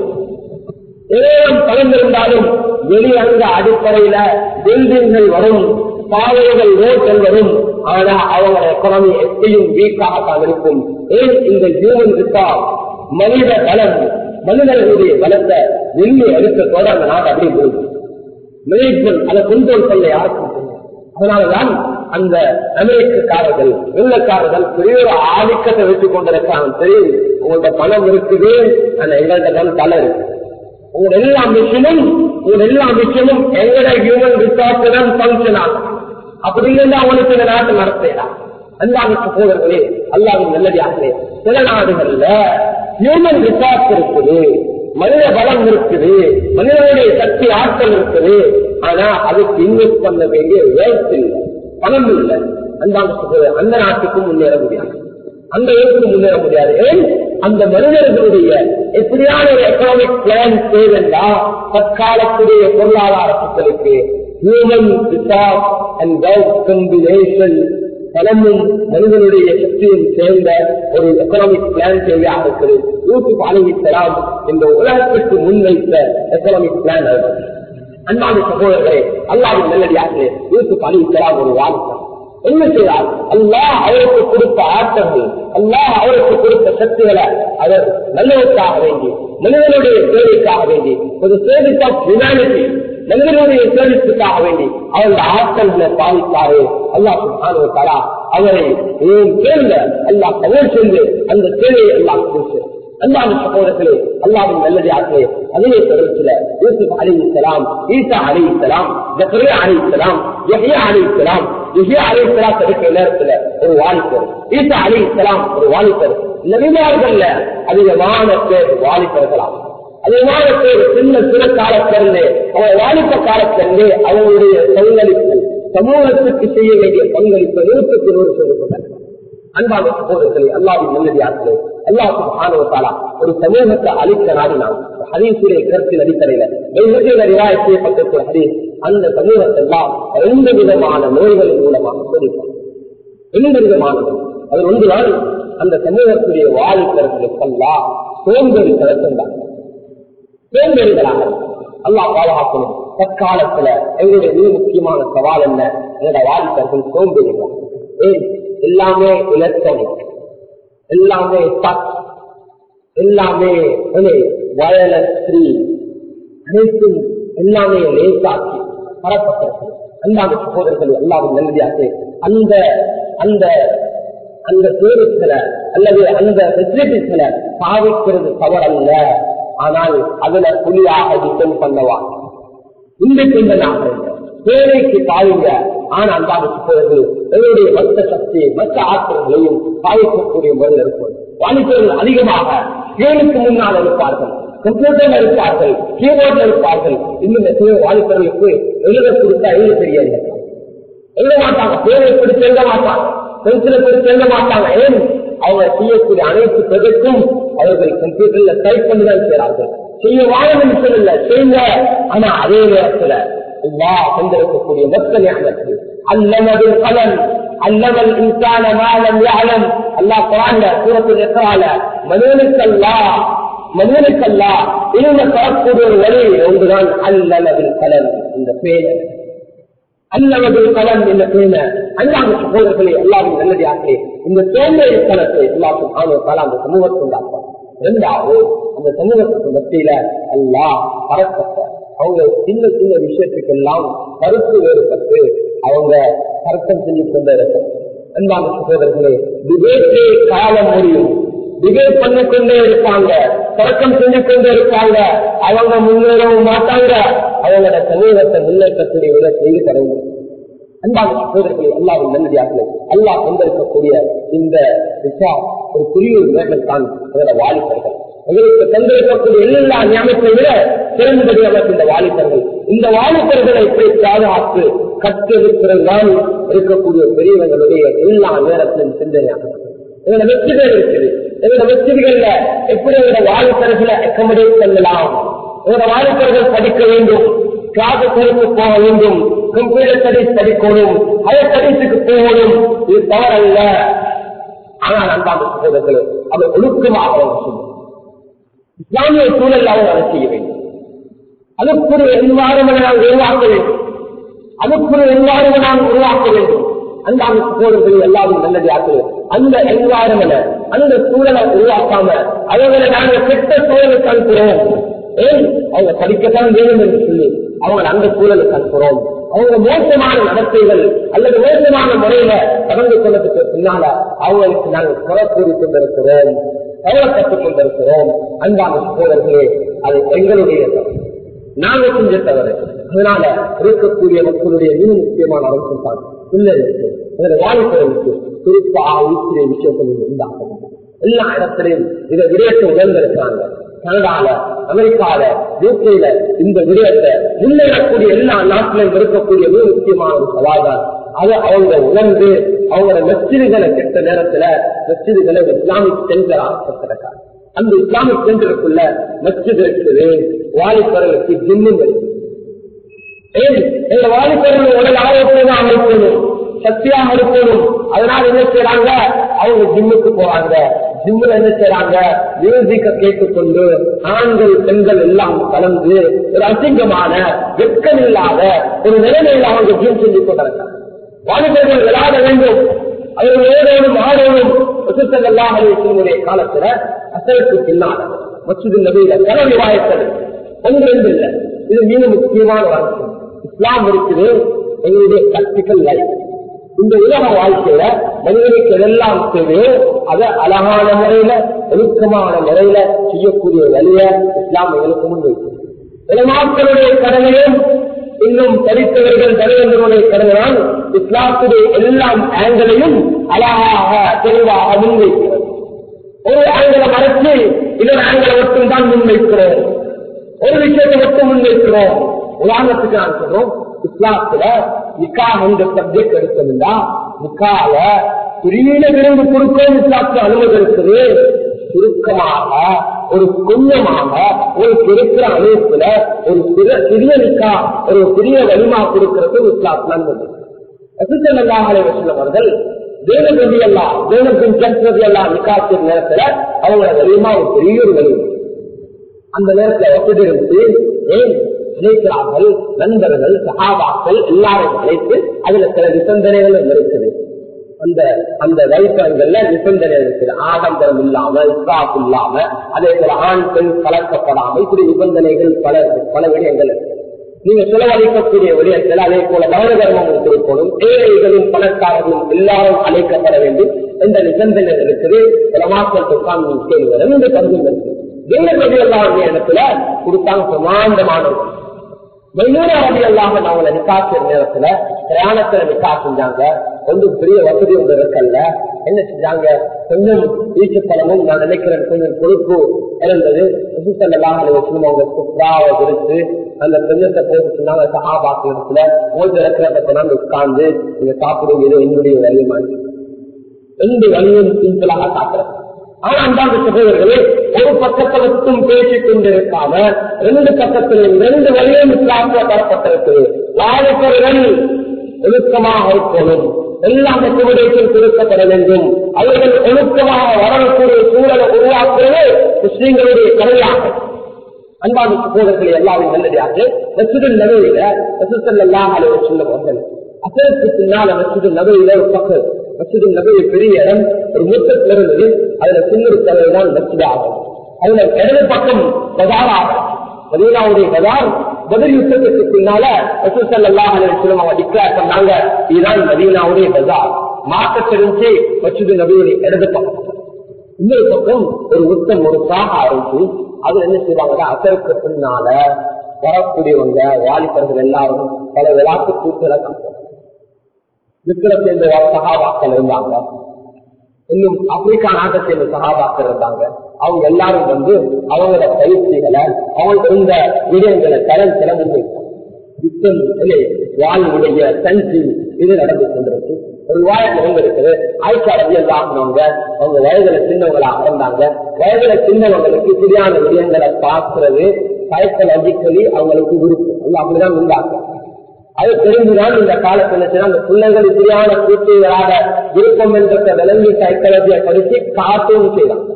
ஏதேனும் கலந்திருந்தாலும் வெளியங்க அடிப்படையில பில்டிங்கள் வரும் பாதைகள் ரோட்கள் வரும் ஆனா அவங்களோட எக்கனாமி எப்பயும் வீக்காகத்தான் இருக்கும் ஏன் இந்த ஹியூமன் ரிசார்ட் மனித பலம் மனிதர்களுடைய பலத்தை வெளியே எடுக்கத்தோட அந்த நாடு அப்படி போகுது மேனேஜ்மெண்ட் அதை கண்ட்ரோல் பண்ண யாருக்கும் தெரியும் அதனாலதான் அந்த அமெரிக்கக்காரர்கள் வெள்ளக்காரர்கள் பெரிய ஒரு ஆதிக்கத்தை வச்சுக் கொண்டிருக்காங்க தெரியும் உங்கள்ட்ட பணம் இருக்குது ஆனா எங்கள்கிட்ட தான் தலை இருக்கு உங்களோட எல்லா மிஷினும் உங்களோட எல்லா மிஷினும் எங்கட ஹியூமன் ரிசோர்ஸ் தான் பங்கன் ஆகும் அப்படி இல்லைன்னா அவனுக்கு இந்த நாட்டு நடத்தலாம் அல்லாத சகோதரர்களே அல்லாவின் நல்லதாகவே சில நாடுகள்ல ஹியூமன் ரிசோர்ஸ் இருக்குது மனித பலம் இருக்குது மனிதனுடைய சக்தி ஆற்றல் இருக்குது ஆனா அதுக்கு இன்வெஸ்ட் பண்ண வேண்டிய வேஸ்ட் இல்லை பணம் இல்லை அந்த அந்த நாட்டுக்கும் முன்னேற முடியாது அந்த இடத்துக்கு முன்னேற முடியாது ஏன் அந்த மனிதர்களுடைய எப்படியான ஒரு எக்கனாமிக் பிளான் தேவைன்னா தற்காலத்துடைய பொருளாதார சிக்கலுக்கு human resource and wealth combination பணமும் மனிதனுடைய சக்தியும் சேர்ந்த ஒரு எக்கனாமிக் பிளான் தேவையாக இருக்குது யூசுப் அலிஹித்தலாம் இந்த உலகத்திற்கு முன்வைத்த எக்கனாமிக் பிளான் அன்பான சகோதரர்களே அல்லாவின் நல்லடியாக யூசுப் அலிஹித்தலாம் ஒரு வாழ்க்கை என்ன செய்தார் அல்லாஹ் அவருக்கு கொடுத்த ஆற்றங்கள் அல்லாஹ் அவருக்கு கொடுத்த சக்திகளை அவர் நல்லதற்காக வேண்டி மனிதனுடைய தேவைக்காக வேண்டி ஒரு சேவிஸ் ஆஃப் ஹியூமானிட்டி மனிதனுடைய சேவிப்புக்காக வேண்டி அவருடைய ஆற்றல்களை பாதித்தாரு அல்லாஹ் சுல்தானா அவரை சேர்ந்த அல்லாஹ் கவல் சென்று அந்த தேவையை எல்லாம் கொடுத்து அல்லாத சகோதரர்களே அல்லாவின் நல்லதாகவே அதே தொடர்ச்சியில யூசுப் அலி இஸ்லாம் ஈசா அலி இஸ்லாம் ஜக்கரியா அலி இஸ்லாம் யஹியா அலி இஸ்லாம் யஹியா அலி இஸ்லாம் இருக்கிற நேரத்துல ஒரு வாலிபர் ஈசா அலி இஸ்லாம் ஒரு வாலிபர் நபிமார்கள்ல அதிகமான பேர் வாலிபர்களாம் அதிகமான பேர் சின்ன சிறு காலத்திலிருந்து அவங்க வாலிப காலத்திலிருந்து அவங்களுடைய பங்களிப்பு சமூகத்துக்கு செய்ய வேண்டிய பங்களிப்பு நூற்றுக்கு நூறு சொல்லப்பட்டார் அன்பான சகோதரர்களே அல்லாவின் நல்லதார்களே அல்லாஹ் சுபானுவத்தாலா ஒரு சமூகத்தை அழிக்க நாடினான் ஹதீசுடைய கருத்தின் அடிப்படையில வெவ்வேறு ரிவாய் செய்யப்பட்ட ஹதீஸ் அந்த சமூகத்தெல்லாம் ரெண்டு விதமான நோய்களின் மூலமாக சோதிப்பார் ரெண்டு விதமானது அது ஒன்றுதான் அந்த சமூகத்துடைய வாழ்க்கைகளுக்கெல்லாம் சோம்பேறி தரத்துண்டாங்க சோம்பேறிகளாக அல்லாஹ் பாதுகாக்கணும் தற்காலத்துல எங்களுடைய மிக முக்கியமான சவால் என்ன எங்களோட வாழ்க்கைகள் சோம்பேறிகள் ஏன் எல்லாமே எலக்ட்ரானிக் எல்லாமே டச் எல்லாமே வயலன்ஸ் ஃப்ரீ அனைத்தும் எல்லாமே லேசாக்கி பரப்பப்பட்டது அல்லாத சகோதரர்கள் எல்லாரும் நல்லதாக அந்த அந்த அந்த சேவைகளை அல்லது அந்த ஃபெசிலிட்டிஸ்களை பாவிக்கிறது தவறல்ல ஆனால் அதுல புலியாக டிபெண்ட் பண்ணவா இன்றைக்கு இந்த நாங்கள் தேவைக்கு பாருங்க ஆனா அந்தாத சகோதரர்கள் எங்களுடைய மற்ற சக்தி மற்ற ஆற்றல்களையும் பாதிக்கக்கூடிய முறையில் இருக்கும் வாலிபர்கள் அதிகமாக ஏழுக்கு முன்னால் இருப்பார்கள் கம்ப்யூட்டர்ல இருப்பார்கள் கீபோர்ட்ல இருப்பார்கள் இன்னும் எத்தனையோ வாலிபர்களுக்கு எழுத கொடுத்தா எழுத தெரியாது எழுத மாட்டாங்க பேரை பிடிச்சு எழுத மாட்டாங்க பென்சிலை பிடிச்சு எழுத மாட்டாங்க ஏன் அவங்க செய்யக்கூடிய அனைத்து ப்ரொஜெக்டும் அவர்கள் கம்ப்யூட்டர்ல டைப் பண்ணி தான் செய்யறார்கள் செய்ய வாழணும் சொல்லல செய்யுங்க ஆனா அதே நேரத்துல அல்லா தந்திருக்கக்கூடிய மொத்த ஞானத்து அல்லமதில் கலன் அல்லமல் இன்சான மாலம் யாழம் அல்லா குரான்ல சூரத்தில் எத்தால மனிதனுக்கல்லா மனிதனுக்கல்லா இவங்க தரக்கூடிய ஒரு வழி ஒன்றுதான் அல்லமதில் கலன் இந்த பேர் அல்லவர்கள் கலம் என்ற பேன அஞ்சாங்க சகோதரர்களே எல்லாரும் நல்லதாகவே இந்த சோம்பேறி தனத்தை எல்லாருக்கும் ஆனோ கால அந்த சமூகத்தை உண்டாக்குவார் இரண்டாவது அந்த சமூகத்துக்கு மத்தியில அல்லா பறக்கப்பட்ட அவங்க சின்ன சின்ன விஷயத்துக்கெல்லாம் கருத்து வேறுபட்டு அவங்க தர்க்கம் செஞ்சு கொண்டே இருக்கும் அன்பான சகோதரர்களே டிபேட்டே காலம் முடியும் டிபேட் பண்ணிக்கொண்டே இருப்பாங்க தர்க்கம் செஞ்சு கொண்டே இருப்பாங்க அவங்க முன்னேறவும் மாட்டாங்க அவங்களோட சமூகத்தை முன்னேற்றக்கூடிய விட செய்து தரவும் அன்பான சகோதரர்களே அல்லாவின் நல்லடியார்களே அல்லாஹ் கொண்டிருக்கக்கூடிய இந்த விசா ஒரு புரிய மேகத்தான் அதோட வாலிபர்கள் எங்களுக்கு தந்திருக்கக்கூடிய எல்லா ஞாபகத்தை விட சிறந்தபடியாக இந்த வாலிபர்கள் இந்த வாலிபர்களை எப்படி பாதுகாத்து கற்றிருக்கிறதால் இருக்கக்கூடிய பெரியவர்களுடைய எல்லா நேரத்திலும் சிந்தனையாக எங்களோட வெற்றிகள் இருக்குது எங்களோட வெற்றிகள்ல எப்படி எங்களோட வாலிபர்களை அக்கமடேட் பண்ணலாம் எங்களோட வாலிபர்கள் படிக்க வேண்டும் கிளாஸுக்கு போக வேண்டும் கம்ப்யூட்டர் ஸ்டடிஸ் படிக்கணும் ஹையர் ஸ்டடிஸுக்கு போகணும் இது தவறல்ல ஆனால் அன்பான சகோதரர்களே அவர் ஒழுக்கமாக அவங்க சொல்லும் இஸ்லாமிய சூழல் அவர் அதை செய்ய வேண்டும் அதுக்குரிய என்வாரமெண்ட் நாம் உருவாக்க வேண்டும் அதுக்குரிய என்வாரமெண்ட் நாம் உருவாக்க வேண்டும் அந்த அந்த சகோதரர்கள் எல்லாரும் நல்லதாக்கு அந்த என்வாரமெண்ட் அந்த சூழலை உருவாக்காம அவங்களை நாங்கள் கெட்ட சூழலுக்கு அனுப்புகிறோம் ஏன் அவங்க படிக்கத்தான் வேணும் என்று சொல்லி அவங்க அந்த சூழலுக்கு அனுப்புகிறோம் அவங்க மோசமான நடத்தைகள் அல்லது மோசமான முறையில கடந்து கொண்டதுக்கு பின்னால அவங்களுக்கு நாங்கள் குறை கூறி கொண்டிருக்கிறோம் கவலைப்பட்டுக் கொண்டிருக்கிறோம் அன்பான சகோதரர்களே அது எங்களுடைய தவறு நாங்க செஞ்ச தவறு அதனால இருக்கக்கூடிய மக்களுடைய மிக முக்கியமான அம்சம் தான் பிள்ளைகளுக்கு எங்களுடைய வாழ்க்கைகளுக்கு குறிப்பாக இருக்கிற விஷயத்தை நீங்க உண்டாக்கணும் எல்லா இடத்திலையும் இதை விடயத்தை உணர்ந்திருக்கிறாங்க கனடால அமெரிக்கால யூகேல இந்த விடயத்தை முன்னேறக்கூடிய எல்லா நாட்டிலும் இருக்கக்கூடிய மிக முக்கியமான ஒரு சவால் தான் அதை அவங்க உணர்ந்து அவங்களோட மெச்சிரிகளை கெட்ட நேரத்துல மெச்சிரிகளை இஸ்லாமிக் சென்டர் ஆக்கப்பட்டிருக்காங்க அந்த இஸ்லாமிக் சென்டருக்குள்ள மஸ்ஜித் இருக்குது வாலிபர்களுக்கு ஜிம்மும் இருக்கு ஏன் எங்க வாலிபர்கள் உடல் ஆரோக்கியமாக இருக்கணும் சக்தியாக இருக்கணும் அதனால என்ன செய்யறாங்க அவங்க ஜிம்முக்கு போறாங்க ஜிம்முல என்ன செய்யறாங்க மியூசிக்க கேட்டுக்கொண்டு ஆண்கள் பெண்கள் எல்லாம் கலந்து ஒரு அசிங்கமான வெட்கம் இல்லாத ஒரு நிலைமையில் அவங்க ஜிம் செஞ்சு கொண்டிருக்காங்க வாலிபர்கள் விளையாட வேண்டும் அவர்கள் ஏதோடும் ஆரோடும் வசுத்தெல்லாம் அலுவலகத்தினுடைய காலத்துல அசலுக்கு பின்னால மசூது நபியில பல விவாயத்தது ஒன்று ரெண்டு இல்லை இது மிக முக்கியமான வாழ்க்கை இஸ்லாம் இருக்குது எங்களுடைய பிராக்டிக்கல் லைஃப் இந்த உலக வாழ்க்கையில மனிதனுக்கு எதெல்லாம் தேவையோ அதை அழகான முறையில ஒழுக்கமான முறையில செய்யக்கூடிய வழிய இஸ்லாம் எங்களுக்கு முன்வைக்கும் இளமாக்களுடைய கடமையும் இன்னும் தரித்தவர்கள் தலைவர்களுடைய கடமையால் இஸ்லாத்துடைய எல்லாம் ஆங்கிளையும் அழகாக தெளிவாக முன்வைக்கிறது ஒரு ஆங்கில மறைச்சு இன்னொரு ஆங்கில மட்டும் தான் முன்வைக்கிறோம் ஒரு விஷயத்தை மட்டும் முன்வைக்கிறோம் உதாரணத்துக்கு நான் சொல்றோம் இஸ்லாத்துல நிக்கா என்ற சப்ஜெக்ட் எடுத்திருந்தா நிக்கால பெரிய விரும்பு கொடுக்கவும் இஸ்லாத்துல அனுமதி இருக்குது சுருக்கமாக ஒரு கொஞ்சமாக ஒரு இருக்கிற அமைப்புல ஒரு சிற- சிறிய நிக்கா ஒரு சிறிய வலிமா கொடுக்கிறது இஸ்லாத்துல அனுமதி அவர்கள் தேவகதி எல்லாம் தேவத்தின் சந்திரதி எல்லாம் நிக்காத்தின் நேரத்துல அவங்களோட வலிமா ஒரு பெரிய ஒரு வலிமை அந்த நேரத்துல வசதி இருந்து ஏன் நினைக்கிறார்கள் நண்பர்கள் சகாபாக்கள் எல்லாரும் அழைத்து அதுல சில நிபந்தனைகளும் இருக்குது அந்த அந்த வயசங்கள்ல நிபந்தனை இருக்குது ஆடம்பரம் இல்லாம இஸ்ராப் இல்லாம அதே போல ஆண் பெண் கலக்கப்படாம இப்படி நிபந்தனைகள் பல பல விடயங்கள் இருக்கு நீங்க செலவழிக்கக்கூடிய விடயத்தில் அதே போல கவன தர்மம் இருக்கணும் ஏழைகளும் பணக்காரர்களும் எல்லாரும் அழைக்கப்பட வேண்டும் என்ற நிபந்தனைகள் இருக்குது சில மாக்கள் உட்கார்ந்து கேள்வி இந்த பங்கு இருக்கு தேவபதி எல்லாம் இடத்துல கொடுத்தாங்க பிரமாண்டமானவர்கள் மைனூரா ரவி அல்லாம அவங்கள நிக்காசு நேரத்துல பிரயாணத்துல நிக்கா செஞ்சாங்க ஒன்றும் பெரிய வசதி ஒன்று இருக்கல்ல என்ன செஞ்சாங்க கொஞ்சம் வீச்சு பழமும் நான் நினைக்கிறேன் கொஞ்சம் கொழுப்பு இருந்தது விசுத்தெல்லாம் வச்சு அவங்க சுப்ராவை விரித்து அந்த கொஞ்சத்தை போட்டு சொன்னாங்க சகாபாக்கு இடத்துல ஓய்வு இருக்கிறத கொண்டாந்து உட்கார்ந்து நீங்க சாப்பிடுங்க இது என்னுடைய வலியமாச்சு ரெண்டு வழியும் சிம்பிளாக காட்டுறது ஆனா அந்தாண்டு சகோதரர்களே ஒரு பக்கத்தை மட்டும் பேசிக் கொண்டிருக்காம ரெண்டு பக்கத்திலும் ரெண்டு வழியும் இஸ்லாமிய தரப்பட்டிருக்கு வாழைப்பவர்கள் ஒழுக்கமாக இருக்கணும் எல்லா மெத்தமுடைக்கும் கொடுக்கப்பட வேண்டும் அவர்கள் ஒழுக்கமாக வரக்கூடிய சூழலை உருவாக்குவது முஸ்லீம்களுடைய கடமையாகும் அன்பான சகோதரர்களை எல்லாரும் நல்லதாக ரசிகன் நடுவில் ரசித்தல் எல்லாம் சொல்லுவார்கள் அசருக்கு பின்னால மசிது நபையில ஒரு பக்கம் மசிது நபை பெரிய இடம் ஒரு மூத்தத்தில் இருந்தது அதுல சின்னொரு தலைவர் தான் மசிது ஆகும் அதுல இடது பக்கம் பதாராக மதீனாவுடைய பதார் பதில் யுத்தத்துக்கு பின்னால ரசூசல்லாஹ் அலுவலம் அவங்க டிக்ளேர் பண்ணாங்க இதுதான் மதீனாவுடைய பஜார் மார்க்கெட் தெரிஞ்சு மசிது நபியுடைய இடது பக்கம் இன்னொரு பக்கம் ஒரு உத்தம் ஒரு சாகா இருக்கு அதுல என்ன செய்வாங்கன்னா அசருக்கு பின்னால வரக்கூடியவங்க வாலிபர்கள் எல்லாரும் பல விளாட்டு கூட்டுகளை விக்கிர சேர்ந்த சகாபாக்கள் இருந்தாங்க இன்னும் ஆப்பிரிக்கா நாட்டை சேர்ந்த சகாபாக்கள் இருந்தாங்க அவங்க எல்லாரும் வந்து அவங்களோட பயிற்சிகளை அவங்க இருந்த விடயங்களை தரம் சிறந்து யுத்தம் வாழ்வுடைய தஞ்சி இது நடந்து கொண்டிருக்கு ஒரு வாயத்துல வந்து இருக்குது ஆய்ச்சா ரவி ஆகினவங்க அவங்க வயதுல சின்னவங்களா இருந்தாங்க வயதுல சின்னவங்களுக்கு சரியான விடயங்களை பார்க்கறது சைக்கலாஜிக்கலி அவங்களுக்கு விருப்பம் அவங்க அப்படிதான் உண்டாங்க அது தெரிஞ்சுதான் இந்த காலத்துல அந்த பிள்ளைகள் சரியான கூட்டு வராத விருப்பம் என்ற விலங்கு சைக்காலஜியை படிச்சு காட்டும் செய்யலாம்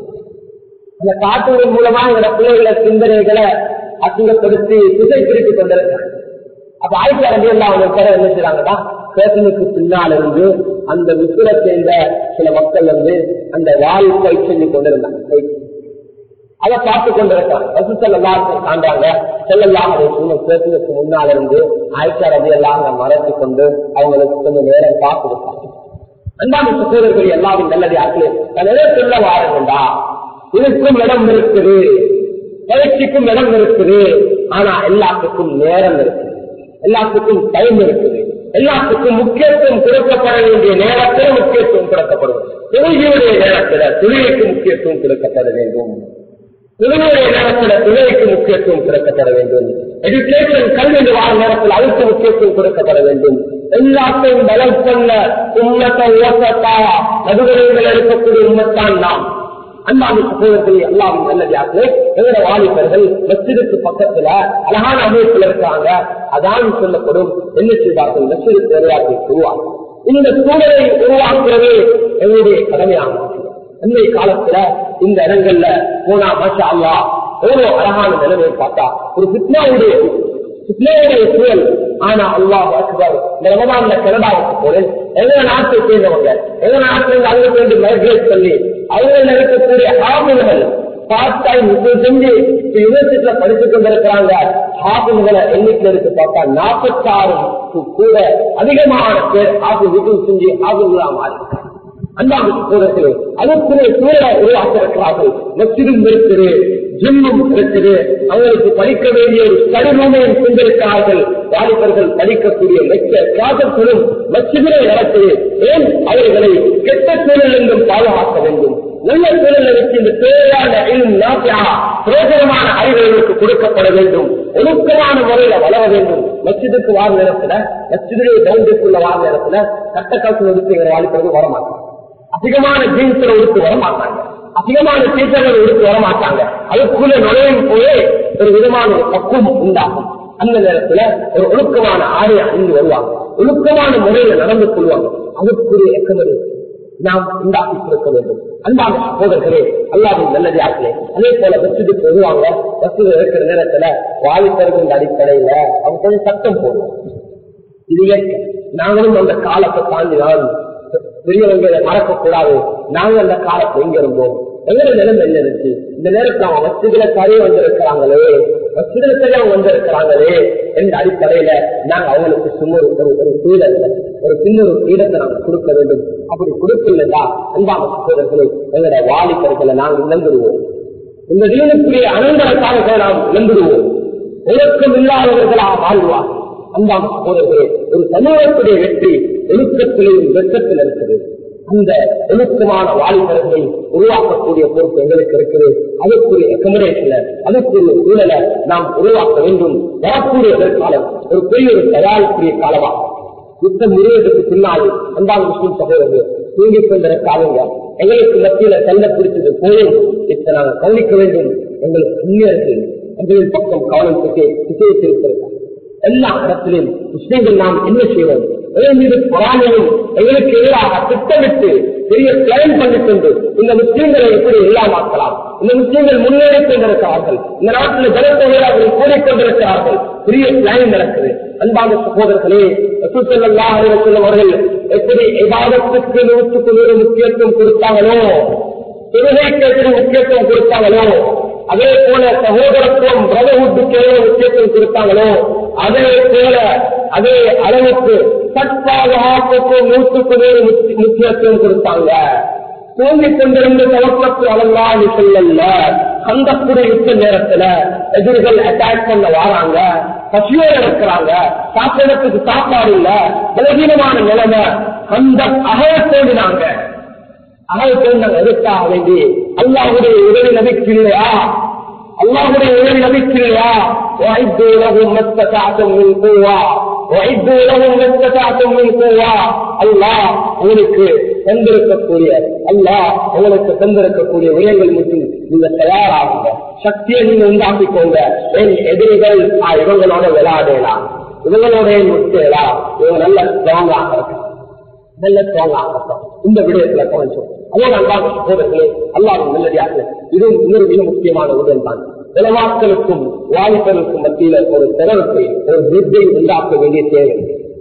அந்த காட்டுவதன் மூலமா எங்களோட பிள்ளைகள சிந்தனைகளை அசிங்கப்படுத்தி திசை பிரித்து கொண்டிருக்காங்க அப்ப ஆயிரத்தி அரபி எல்லாம் அவங்க பேர என்ன செய்யறாங்கன்னா பேசனுக்கு பின்னால் இருந்து அந்த விசுரை சேர்ந்த சில மக்கள் வந்து அந்த வாயு பயிற்சி செஞ்சு கொண்டிருந்தாங்க பயிற்சி அதை பார்த்து கொண்டிருக்காங்க ரசூசல் எல்லாருக்கும் காண்டாங்க செல்லலாம் பேசுறதுக்கு முன்னால் இருந்து ஆயிரத்தி ரவி எல்லாம் மறைத்து கொண்டு அவங்களுக்கு கொஞ்சம் நேரம் பார்த்து கொடுத்தாங்க அன்பான சகோதரர்கள் எல்லாரும் நல்லது ஆக்கல நிறைய சொல்ல வாருங்கண்டா இதுக்கும் இடம் இருக்குது பயிற்சிக்கும் இடம் இருக்குது ஆனா எல்லாத்துக்கும் நேரம் இருக்குது எல்லாத்துக்கும் டைம் இருக்குது எல்லாத்துக்கும் முக்கியத்துவம் கொடுக்கப்பட வேண்டிய நேரத்தில் முக்கியத்துவம் கொடுக்கப்படும் தொழுகையுடைய நேரத்தில் தொழிலுக்கு முக்கியத்துவம் கொடுக்கப்பட வேண்டும் தொழுகையுடைய நேரத்தில் தொழிலுக்கு முக்கியத்துவம் கொடுக்கப்பட வேண்டும் எஜுகேஷன் கல்வி வார நேரத்தில் அதுக்கு முக்கியத்துவம் கொடுக்கப்பட வேண்டும் எல்லாத்தையும் பலம் கொள்ள உம்மத்தை ஓசத்தா நடுவரங்கள் இருக்கக்கூடிய உம்மத்தான் நாம் அன்பான சகோதரர்களே எல்லாரும் நல்லதாக்களே எங்களோட வாலிபர்கள் மசிதுக்கு பக்கத்துல அழகான அமைப்புல இருக்காங்க அதான் சொல்லப்படும் என்ன செய்வார்கள் மசிதுக்கு விளையாட்டை உருவாக்கும் இந்த சூழலை உருவாக்குறது எங்களுடைய கடமையாகும் அன்றைய காலத்துல இந்த இடங்கள்ல போனா மாஷா அல்லா ஒரு அழகான நிலைமையை பார்த்தா ஒரு பிட்னாவுடைய பிட்னாவுடைய சூழல் ஆனா அல்லாஹ் அக்பர் இந்த ரமதான்ல கனடாவுக்கு போறேன் எங்க நாட்டை சேர்ந்தவங்க எங்க நாட்டுல இருந்து அங்க போயிட்டு மைக்ரேட் பண்ணி அவங்க இருக்கக்கூடிய ஆபுகள் பார்ட் டைம் செஞ்சு யூனிவர்சிட்டியில படிச்சு கொண்டிருக்கிறாங்க ஆபுகளை எண்ணிக்கையில் இருக்கு பார்த்தா நாற்பத்தாறு கூட அதிகமான பேர் ஆபு வீட்டில் செஞ்சு ஆபுகளா மாறி அன்பாக சகோதரர்களே அதற்குரிய சூழலை உருவாக்கியிருக்கிறார்கள் மசிதும் இருக்குது ஜிம்மும் இருக்குது அவங்களுக்கு படிக்க வேண்டிய ஒரு கடினமையும் கொண்டிருக்கிறார்கள் வாலிபர்கள் படிக்கக்கூடிய மெச்ச கிளாசர்களும் மசிதிலே நடக்குது ஏன் அவர்களை கெட்ட சூழல் என்றும் பாதுகாக்க வேண்டும் நல்ல சூழலை வச்சு இந்த தேவையான பிரயோஜனமான அறிவுகளுக்கு கொடுக்கப்பட வேண்டும் ஒழுக்கமான முறையில வளர வேண்டும் மசிதுக்கு வார நேரத்துல மசிதிலே பவுண்டரிக்குள்ள வார நேரத்துல கட்ட காசு ஒதுக்குகிற வாலிபர்கள் வரமாட்டாங்க அதிகமான ஜீன்ஸ்ல உடுத்து வர மாட்டாங்க அதிகமான டீச்சர்கள் உடுத்து வர மாட்டாங்க அதுக்குள்ள நுழையும் போதே ஒரு விதமான ஒரு பக்குவம் உண்டாகும் அந்த நேரத்துல ஒரு ஒழுக்கமான ஆடையை அணிந்து வருவாங்க ஒழுக்கமான முறையில நடந்து கொள்வாங்க அதுக்குரிய எக்கமதி நாம் உண்டாக்கி கொடுக்க வேண்டும் அன்பான சகோதரர்களே அல்லாவின் நல்லது ஆக்கலே அதே போல பஸ்ஸுக்கு வருவாங்க பஸ்ஸுல இருக்கிற நேரத்துல வாலிபர்கள் அடிப்படையில அவங்க கொஞ்சம் சத்தம் போடுவோம் இது இயற்கை நாங்களும் அந்த காலத்தை தாண்டினால் பெரியவங்களை மறக்க கூடாது நாங்க அந்த காலத்துல எங்க இருந்தோம் எங்களோட நிலைமை என்ன இருந்துச்சு இந்த நேரத்துல அவங்க வசதிகளை சரியா வந்திருக்கிறாங்களே வசதிகளை சரியா வந்திருக்கிறாங்களே என்ற அடிப்படையில நாங்க அவங்களுக்கு சும்மா ஒரு ஒரு சூழல்ல ஒரு சின்ன ஒரு இடத்தை நாங்க கொடுக்க வேண்டும் அப்படி கொடுக்கலா அன்பான சகோதரர்களை எங்களோட வாலிபர்களை நாங்கள் இழந்துடுவோம் இந்த தீனுக்குரிய அனந்தரக்காக நாம் இழந்துடுவோம் ஒழுக்கம் இல்லாதவர்களாக வாழ்வார் அன்பான சகோதரர்களே ஒரு சமூகத்துடைய வெற்றி ஒழுக்கத்திலேயும் வெற்றத்தில் இருக்குது அந்த ஒழுக்கமான வாலிபர்களை உருவாக்கக்கூடிய பொறுப்பு எங்களுக்கு இருக்குது அதுக்குரிய அக்கமடேஷன்ல அதுக்குரிய சூழலை நாம் உருவாக்க வேண்டும் வரக்கூடிய காலம் ஒரு பெரிய ஒரு தயாரிப்புரிய காலமா யுத்தம் முறியதுக்கு பின்னால் அன்பான முஸ்லிம் சகோதரர்கள் தூங்கிக் கொண்டிருக்காதுங்க எங்களுக்கு மத்தியில கல்ல பிடிச்சது போதும் இதை நாங்கள் கவனிக்க வேண்டும் எங்களுக்கு அந்நியர்கள் எங்களின் பக்கம் கவனம் திசைத்திருக்கிறார் எல்லா இடத்திலும் முஸ்லீம்கள் நாம் என்ன செய்வோம் எங்கள் மீது பொறாமையும் எங்களுக்கு எதிராக திட்டமிட்டு பெரிய பிளான் பண்ணிக்கொண்டு இந்த முஸ்லீம்களை எப்படி இல்லாமாக்கலாம் இந்த முஸ்லீம்கள் முன்னேறிக் கொண்டிருக்கிறார்கள் இந்த நாட்டில் ஜனத்தொகை அவர்கள் கூடிக்கொண்டிருக்கிறார்கள் பெரிய பிளான் நடக்குது அன்பான சகோதரர்களே ரசூலுல்லாஹி அலைஹி வஸல்லம் அவர்கள் எப்படி இபாதத்துக்கு நூற்றுக்கு நூறு முக்கியத்துவம் கொடுத்தாங்களோ தொழுகைக்கு எப்படி முக்கியத்துவம் கொடுத்தாங்களோ அதே போல சகோதரத்துவம் பிரதவுட்டுக்கு எவ்வளவு முக்கியத்துவம் கொடுத்தாங்களோ அதே போல அதே அளவுக்கு சட்பாதுகாப்புக்கு நூற்றுக்கு நூறு முக்கிய- முக்கியத்துவம் கொடுத்தாங்க தூங்கிக் கொண்டிருந்த தவப்பத்து அவல்லான்னு சொல்லல கந்தக்குடி யுத்த நேரத்துல எதிரிகள் அட்டாக் பண்ண வாராங்க பசியோட இருக்கிறாங்க சாப்பிடறதுக்கு சாப்பாடு இல்ல பலகீனமான நிலைமை அந்த அகல தோண்டினாங்க அகல தோண்டினாங்க எதுக்காக வேண்டி அல்லாஹுடைய உதவி நபிக்கு இல்லையா அல்லாஹுடைய உதவி நபிக்கு இல்லையா وَأَعِدُّوا لَهُم مَّا اسْتَطَعْتُم مِّن قُوَّةٍ وَأَعِدُّوا لَهُم مَّا اسْتَطَعْتُم مِّن قُوَّةٍ அல்லாஹ் உங்களுக்கு தந்திருக்கக்கூடிய அல்லாஹ் உங்களுக்கு தந்திருக்கக்கூடிய விடயங்கள் மட்டும் நீங்க தயாராகுங்க சக்தியை நீங்க உண்டாக்கிக்கோங்க என் எதிரிகள் ஆ, இவங்களோட விளையாடலாம் இவங்களோட முட்டேலாம் இவங்க நல்ல ஸ்ட்ராங்காக இருக்காங்க நல்ல ஸ்ட்ராங் ஆகட்டும் இந்த விடயத்துல கவனிச்சோம் அதே அன்பான சகோதரர்களே அல்லாவின் நல்லடியாக இதுவும் இன்னொரு மிக முக்கியமான உடல் தான் இளவாக்களுக்கும் வாலிபர்களுக்கும் மத்தியில ஒரு திறத்தை ஒரு வித்தை உண்டாக்க வேண்டிய தேவை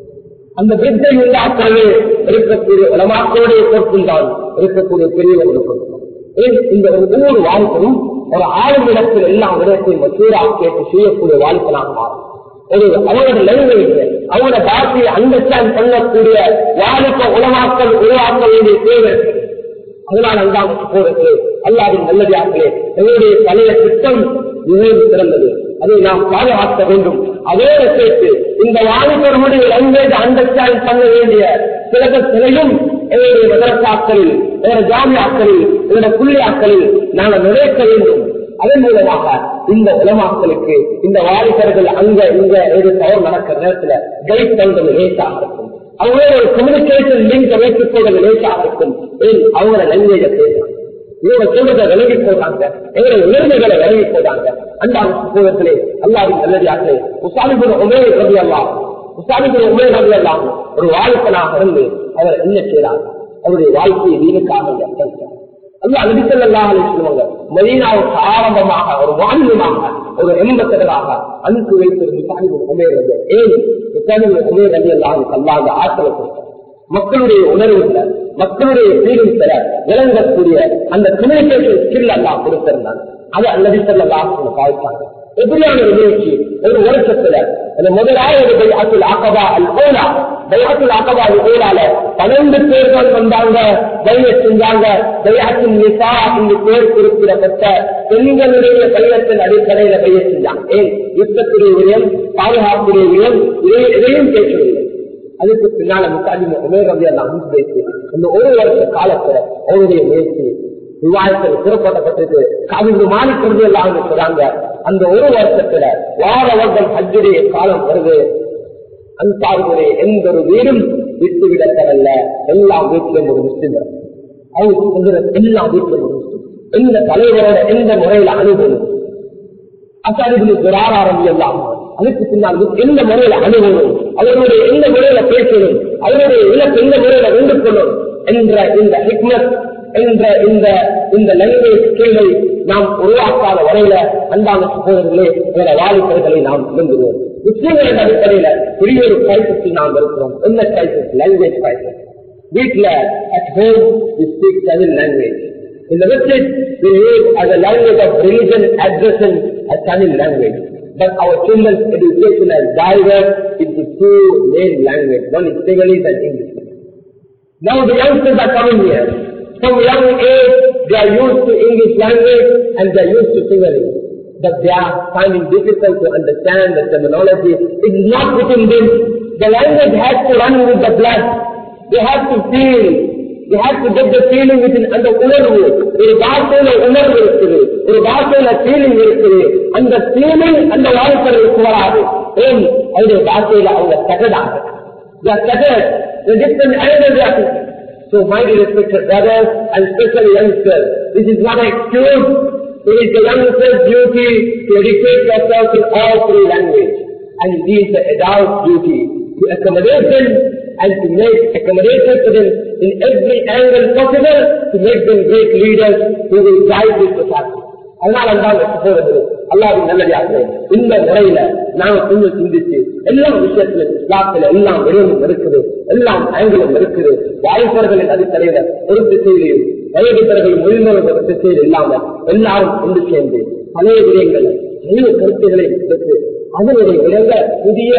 அந்த வித்தை உண்டாக்குறது இருக்கக்கூடிய இளமாக்களுடைய பொறுப்பில் தான் இருக்கக்கூடிய பெரியவர்களுடைய பொறுப்பு ஏன் இந்த ஒரு ஒவ்வொரு வாழ்க்கையும் ஒரு ஆளும் இடத்தில் எல்லா விடயத்தையும் மசூரா கேட்டு செய்யக்கூடிய வாழ்க்கையாக மாறும் ஒரு அவரோட லாங்குவேஜ் அவரோட பாஷையை அண்டர்ஸ்டாண்ட் பண்ணக்கூடிய வாலிப உலமாக்கல் உருவாக்க வேண்டிய தேவை இருக்கு. அதனால் அந்தாம் போறது அல்லாவின் நல்லதாக்களே எங்களுடைய பழைய திட்டம் மிகவும் சிறந்தது அதை நாம் பாதுகாக்க வேண்டும் அதோடு சேர்த்து இந்த வாலிபர்களுடைய லாங்குவேஜ் அண்டர்ஸ்டாண்ட் பண்ண வேண்டிய சிலபஸ்களையும் எங்களுடைய மதரசாக்களில் எங்களுடைய ஜாமியாக்களில் எங்களுடைய புள்ளியாக்களில் நாங்கள் நிறைவேற்ற வேண்டும் அதன் மூலமாக இந்த உலமாக்களுக்கு இந்த வாலிபர்கள் அங்க இங்க ஏது தவறு நடக்கிற நேரத்துல கைட் பண்றது லேசாக இருக்கும் அவங்களோட ஒரு கம்யூனிகேஷன் லிங்க் வைத்துக் கொள்வது லேசாக இருக்கும் ஏன் அவங்களோட லாங்குவேஜ பேசலாம் இவங்க சொல்றதை விலகி போட்டாங்க எங்களுடைய உணர்வுகளை விலகி போட்டாங்க அன்றாட சகோதரர்களே அல்லாவின் நல்லதாகவே உசாமிபுர உமே ரவி அல்லாம் உசாமிபுர உமே ரவி அல்லாம் ஒரு வாழ்க்கனாக இருந்து அவர் என்ன செய்யறாங்க அவருடைய வாழ்க்கையை வீணுக்காக அர்ப்பணித்தார் அல்ல அனுப்பித்தல்லாக சொல்லுவாங்க மதீனாவுக்கு ஆரம்பமாக ஒரு வாணியமாக ஒரு எண்பத்தர்களாக அனுப்பி வைத்திருந்த முசாலிபுல் உமேர் ரவி ஏன் முசாலிபுல் உமேர் ரவி அல்லாஹ் அல்லாத ஆற்றலை கொடுத்தார் மக்களுடைய உணர்வுல மக்களுடைய ஃபீலிங்ஸ்ல விளங்கக்கூடிய அந்த கம்யூனிகேஷன் ஸ்கில் எல்லாம் கொடுத்திருந்தாங்க அது அல்லது செல்லாம் பாதிப்பாங்க எப்படியான ஒரு நிகழ்ச்சி ஒரு வருஷத்துல அந்த முதலாவது பையாத்துல ஆக்கபா அல் ஓலா பையாத்துல ஆக்கபா அல் ஓலால பன்னெண்டு பேர்கள் வந்தாங்க பைய செஞ்சாங்க பையாத்தின் நிசா இந்த பேர் குறிப்பிடப்பட்ட பெண்களுடைய பையத்தின் அடிப்படையில பைய செஞ்சாங்க ஏன் யுத்தத்துடைய விடயம் பாதுகாப்புடைய விடயம் இதை- எதையும் பேசவில்லை அதுக்கு பின்னால முக்காலி உமேர் ரவி எல்லாம் வைத்து அந்த ஒரு வருஷ காலத்துல அவருடைய முயற்சி விவாதத்தில் சிறப்பட்டப்பட்டிருக்கு காவிரி மாறிக்கிறது எல்லாம் சொல்றாங்க அந்த ஒரு வருஷத்துல வார வருடம் ஹஜ்ஜுடைய காலம் வருது அன்சாருடைய எந்த ஒரு வீடும் விட்டு விடப்படல எல்லா வீட்டிலும் ஒரு முஸ்லிம் அவங்க சொல்ற எல்லா வீட்டிலும் ஒரு முஸ்லிம் எந்த தலைவரோட எந்த முறையில அணுகணும் அசாரிபின் துராராரம் எல்லாம் அதுக்கு பின்னால் எந்த முறையில அணுகணும் அவர்களுடைய எந்த முறையில பேசணும் அவருடைய இலக்கு எந்த முறையில வென்று கொள்ளும் என்ற இந்த ஹிக்மத் என்ற இந்த இந்த லாங்குவேஜ் ஸ்கில்லை நாம் உருவாக்காத வரையில அன்பான சகோதரர்களே என்ற வாலிபர்களை நாம் விரும்புகிறோம் முஸ்லீம்களின் அடிப்படையில பெரிய ஒரு கிரைசிஸில் நாம் இருக்கிறோம் என்ன கிரைசிஸ் லாங்குவேஜ் கிரைசிஸ் வீட்டுல at home we speak Tamil language In the Western, we use as a language of religion addressing a Tamil language. But our children's education has diverged into two main languages. One is Sinhalese and English. Now the youngsters are coming here. From young age, they are used to English language and they are used to Sinhalese. But they are finding difficult to understand the terminology. It is not within them. The language has to run with the blood. They have to feel. They have to get the feeling within அந்த உணர்வு ஒரு பாஷையில உணர்வு இருக்குது ஒரு பாஷையில feeling இருக்குது அந்த ஃபீலிங் அந்த வாழ்க்கைகளுக்கு வராது ஏன் அவருடைய பாஷையில அவங்க தகடாக They are scattered. The different ideas they are thinking. So my dear respected brothers and especially youngsters, this is not an excuse. It is the youngster's duty to educate yourself in all three languages. And it is the adult duty to accommodation, and to make accommodations for them in every angle possible to make them great leaders who will guide this society. அதனால தான் சகோதரர்கள் அல்லாவின் நல்லதாக இந்த முறையில நாங்க கொஞ்சம் சிந்திச்சு எல்லா விஷயத்திலும் இஸ்லாத்துல எல்லாம் விடயமும் இருக்குது எல்லாம் ஆங்கிலும் இருக்குது வாய்ப்பர்களின் அடிப்படையில ஒரு திசையிலையும் வயோதிபர்கள் மொழிநோர்கள் ஒரு திசையில் இல்லாம எல்லாரும் ஒன்று சேர்ந்து பழைய விடயங்கள் பழைய கருத்துக்களை எடுத்து அதனுடைய விடங்க புதிய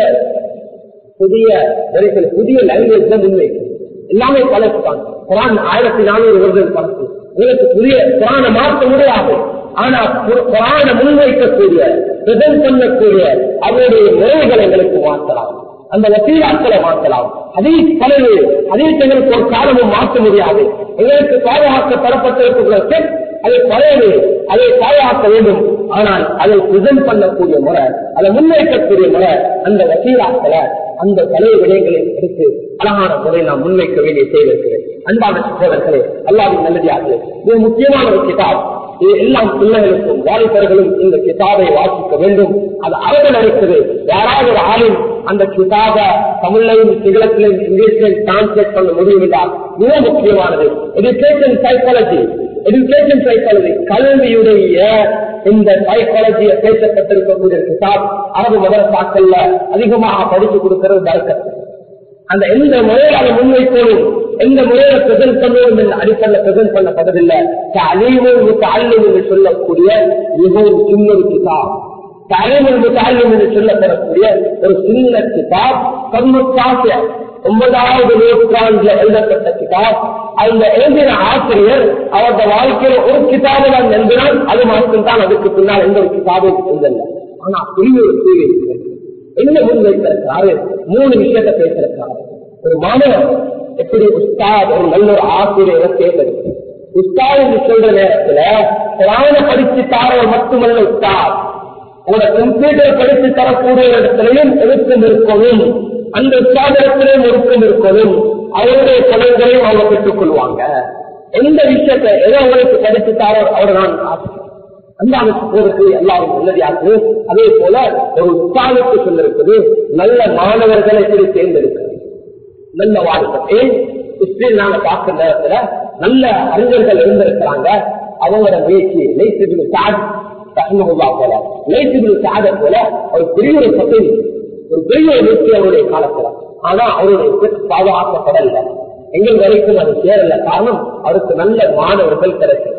புதிய வரிகள் புதிய லாங்குவேஜ் தான் முன்வைக்கும் எல்லாமே பழசுதான் குரான் ஆயிரத்தி நானூறு வருடம் பழசு உங்களுக்கு புதிய குரான மாற்ற முடியாது ஆனா குரான முன்வைக்கக்கூடிய பிரதன் பண்ணக்கூடிய அவருடைய முறைகளை எங்களுக்கு மாற்றலாம் அந்த வசீலாக்களை மாற்றலாம் அதே பலவு அதே எங்களுக்கு ஒரு காலமும் மாற்ற முடியாது எங்களுக்கு பாதுகாக்க தரப்பட்டிருக்கிற அதை பழையது அதை பாதுகாக்க வேண்டும் ஆனால் அதை பிரசன்ட் பண்ணக்கூடிய முறை அதை முன்வைக்கக்கூடிய முறை அந்த வசீலாக்களை அந்த பழைய விடயங்களை எடுத்து அழகான முறை நாம் முன்வைக்க வேண்டிய செய்திருக்கிறேன் அன்பான சகோதரர்களே அல்லாவின் நல்லதார்களே மிக முக்கியமான ஒரு கிதாப் இது எல்லாம் பிள்ளைகளுக்கும் வாலிபர்களும் இந்த கிதாபை வாசிக்க வேண்டும் அது அரபில் இருக்குது யாராவது ஒரு ஆளும் அந்த கிதாப தமிழையும் சிங்களத்திலையும் இங்கிலீஷிலையும் டிரான்ஸ்லேட் பண்ண முடியும் என்றால் மிக முக்கியமானது எஜுகேஷன் சைக்காலஜி எஜுகேஷன் சைக்காலஜி கல்வியுடைய இந்த சைக்காலஜியை பேசப்பட்டிருக்கக்கூடிய கிதாப் அரபு மதரசாக்கள்ல அதிகமாக படித்து கொடுக்கிறது தரக்கத்து அந்த எந்த முறையில் அதை முன்வைக்கணும் எந்த முறையில பிரசன்ட் பண்ணணும் என்ற அடிப்படையில் பிரசன்ட் பண்ணப்பட்டதில்லை அழிவும் தாழ்வும் என்று சொல்லக்கூடிய மிகவும் சின்ன ஒரு கிதாப் தலைமுறை தாழ்வும் என்று சொல்லப்படக்கூடிய ஒரு சின்ன கிதாப் தொண்ணூற்றாசிய ஒன்பதாவது நூற்றாண்டுல எழுதப்பட்ட கிதாப் அந்த எழுதின ஆசிரியர் அவரது வாழ்க்கையில ஒரு கிதாபு தான் எழுதினால் அது மட்டும்தான் அதுக்கு பின்னால் எந்த ஒரு கிதாபும் எழுதல ஆனா பெரிய ஒரு தீர்வு இருக்கிறது என்ன முன்வைத்திருக்கிறாரு மூணு விஷயத்த பேசிருக்கிறாரு ஒரு மாணவன் எப்படி உஸ்தாத் ஒரு நல்ல ஒரு ஆசிரியரை தேர்ந்தெடுக்கு உஸ்தாத் என்று சொல்ற நேரத்துல புராண படிச்சு தாரவர் மட்டுமல்ல உஸ்தாத் உங்களோட கம்ப்யூட்டர் படித்து தரக்கூடிய இடத்திலையும் ஒழுக்கம் இருக்கணும் அந்த உஸ்தாதத்திலையும் ஒழுக்கம் இருக்கணும் அவருடைய பலன்களையும் அவங்க பெற்றுக் கொள்வாங்க எந்த விஷயத்தை எதை அவங்களுக்கு படித்து தாரோ அவர் நான் ஆசிரியர் அந்த அமைப்புக்கு எல்லாரும் நல்லதாக்கு அதே போல ஒரு உற்சாகத்து சொல்லிருக்குது நல்ல மாணவர்களை எப்படி தேர்ந்தெடுக்கிறது நல்ல வாழ்க்கை இஸ்ரேல் நாங்க பார்க்கிற நேரத்துல நல்ல அறிஞர்கள் இருந்திருக்கிறாங்க அவங்களோட முயற்சி லைசிபிள் சாத் தகவலா போல லைசிபிள் சாத போல ஒரு பெரிய ஒரு பகுதி ஒரு பெரிய ஒரு முயற்சி அவருடைய காலத்துல ஆனா அவருடைய பாதுகாக்கப்படல எங்கள் வரைக்கும் அது சேரல காரணம் அவருக்கு நல்ல மாணவர்கள் கிடைக்கல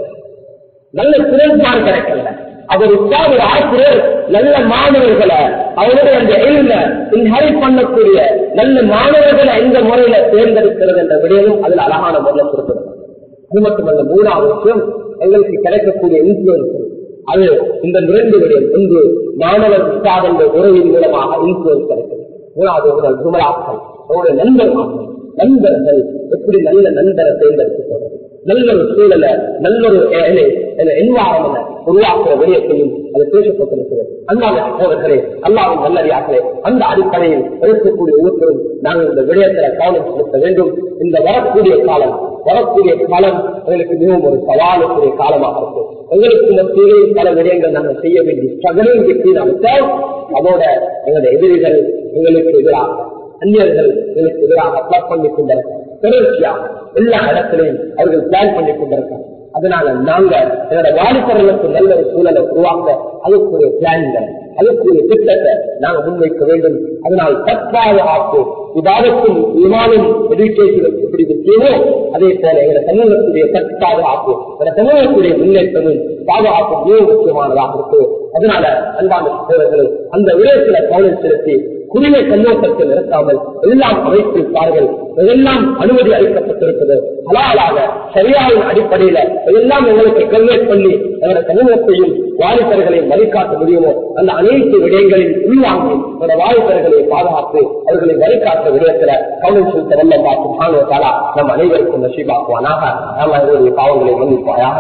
நல்ல திறன்பாடு கிடைக்கல அவர் உட்கார் ஒரு ஆசிரியர் நல்ல மாணவர்களை அவருடைய அந்த எழில இன்ஹெரிட் பண்ணக்கூடிய நல்ல மாணவர்களை எந்த முறையில தேர்ந்தெடுக்கிறது என்ற விடயமும் அதுல அழகான முறையில் குறிப்பிடும் அது மட்டுமல்ல மூணாவது விஷயம் எங்களுக்கு கிடைக்கக்கூடிய இன்ஃபுளுன்ஸ் அது இந்த இரண்டு விடயம் ஒன்று மாணவர் உற்சாக என்ற உறவின் மூலமாக இன்ஃபுளுன்ஸ் கிடைக்கும் மூணாவது ஒரு குமராக்கள் அவருடைய நண்பர்கள் நண்பர்கள் எப்படி நல்ல நண்பரை தேர்ந்தெடுத்து போறது நல்ல ஒரு சூழல நல்ல ஒரு என்வாரமெண்ட் உருவாக்குற விடயத்தையும் அது பேசப்பட்டிருக்கிறது அல்லாத சகோதரர்களே அல்லாவின் நல்லறியாக்களே அந்த அடிப்படையில் இருக்கக்கூடிய ஒவ்வொருத்தரும் நாங்கள் இந்த விடயத்தில் கவனம் செலுத்த வேண்டும் இந்த வரக்கூடிய காலம் வரக்கூடிய காலம் எங்களுக்கு மிகவும் ஒரு சவாலுக்குரிய காலமாக இருக்கு எங்களுக்கு மத்தியிலே பல விடயங்கள் நாங்கள் செய்ய வேண்டிய ஸ்ட்ரகலிங் எப்படி அமைத்தால் அதோட எங்களுடைய எதிரிகள் எங்களுக்கு எதிராக அந்நியர்கள் எங்களுக்கு எதிராக பிளட் பண்ணி கொண்டிருக்காங்க தொடர்ச்சியாக எல்லா இடத்திலையும் அவர்கள் பிளான் பண்ணி கொண்டிருக்காங்க அதனால நாங்க என்னோட வாலிபர்களுக்கு நல்ல ஒரு சூழலை உருவாக்க அதுக்குரிய பிளான்கள் அதுக்குரிய திட்டத்தை நாங்க முன்வைக்க வேண்டும் அதனால் தற்பாதுகாப்பு விவாதத்தும் விமானம் எஜுகேஷனும் எப்படி முக்கியமோ அதே போல எங்க சமூகத்துடைய தற்பாதுகாப்பு எங்க சமூகத்துடைய முன்னேற்றமும் பாதுகாப்பு மிக முக்கியமானதாக இருக்கு அதனால அன்பான சகோதரர்கள் அந்த விடயத்துல கவனம் செலுத்தி குறுகிய கண்ணோட்டத்தில் இருக்காமல் எல்லாம் அமைத்திருப்பார்கள் எதெல்லாம் அனுமதி அளிக்கப்பட்டிருக்கிறது ஹலாலாக சரியான அடிப்படையில எதெல்லாம் எங்களுக்கு கன்வெர்ட் பண்ணி எங்களோட சமூகத்தையும் வாலிபர்களையும் வழிகாட்ட முடியுமோ அந்த அனைத்து விடயங்களையும் உள்வாங்கி எங்களோட வாலிபர்களை பாதுகாத்து அவர்களை வழிகாட்ட விடயத்துல கவனம் செலுத்த வல்ல பார்த்து காணுவதாலா நம் அனைவருக்கும் நசீபாக்குவானாக நாம் அவர்களுடைய பாவங்களை மன்னிப்பாயாக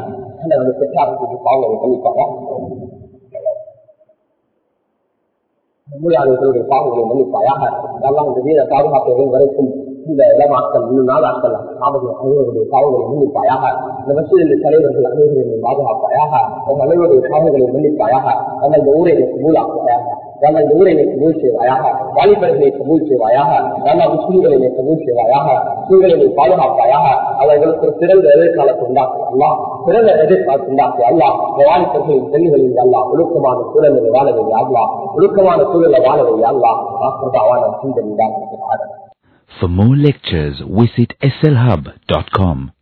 நமது பெற்றாருக்கு பாவங்களை மன்னிப்பாயாக மூலாளர்களுடைய பாவங்களை மன்னிப்பாயாக எல்லாம் இந்த வீர பாதுகாப்புகள் வரைக்கும் இந்த இடமாக்கள் இன்னும் நாளாக்கள் காவல்கள் அனைவருடைய பாவங்களை மன்னிப்பாயாக இந்த மசூதியில் தலைவர்கள் அனைவரையும் பாதுகாப்பாயாக அந்த அனைவருடைய பாவங்களை மன்னிப்பாயாக அந்த இந்த ஊரை மூலாக்குவாயாக நல்ல இந்த ஊரை நீ கபூல் செய்வாயாக வாலிபர்களை கபூல் செய்வாயாக நல்ல முஸ்லீம்களை நீ கபூல் செய்வாயாக முஸ்லீம்களை நீ பாதுகாப்பாயாக அவர்களுக்கு ஒரு சிறந்த எதிர்காலத்தை உண்டாக்கு அல்லா சிறந்த எதிர்காலத்தை உண்டாக்கு அல்லா வாலிபர்களின் பெண்களில் அல்லா ஒழுக்கமான சூழலில் வாழவில்லை அல்லா ஒழுக்கமான சூழலை வாழவில்லை அல்லா ஆசிரதாவான சிந்தனை உண்டாக்கு For more lectures, visit slhub.com.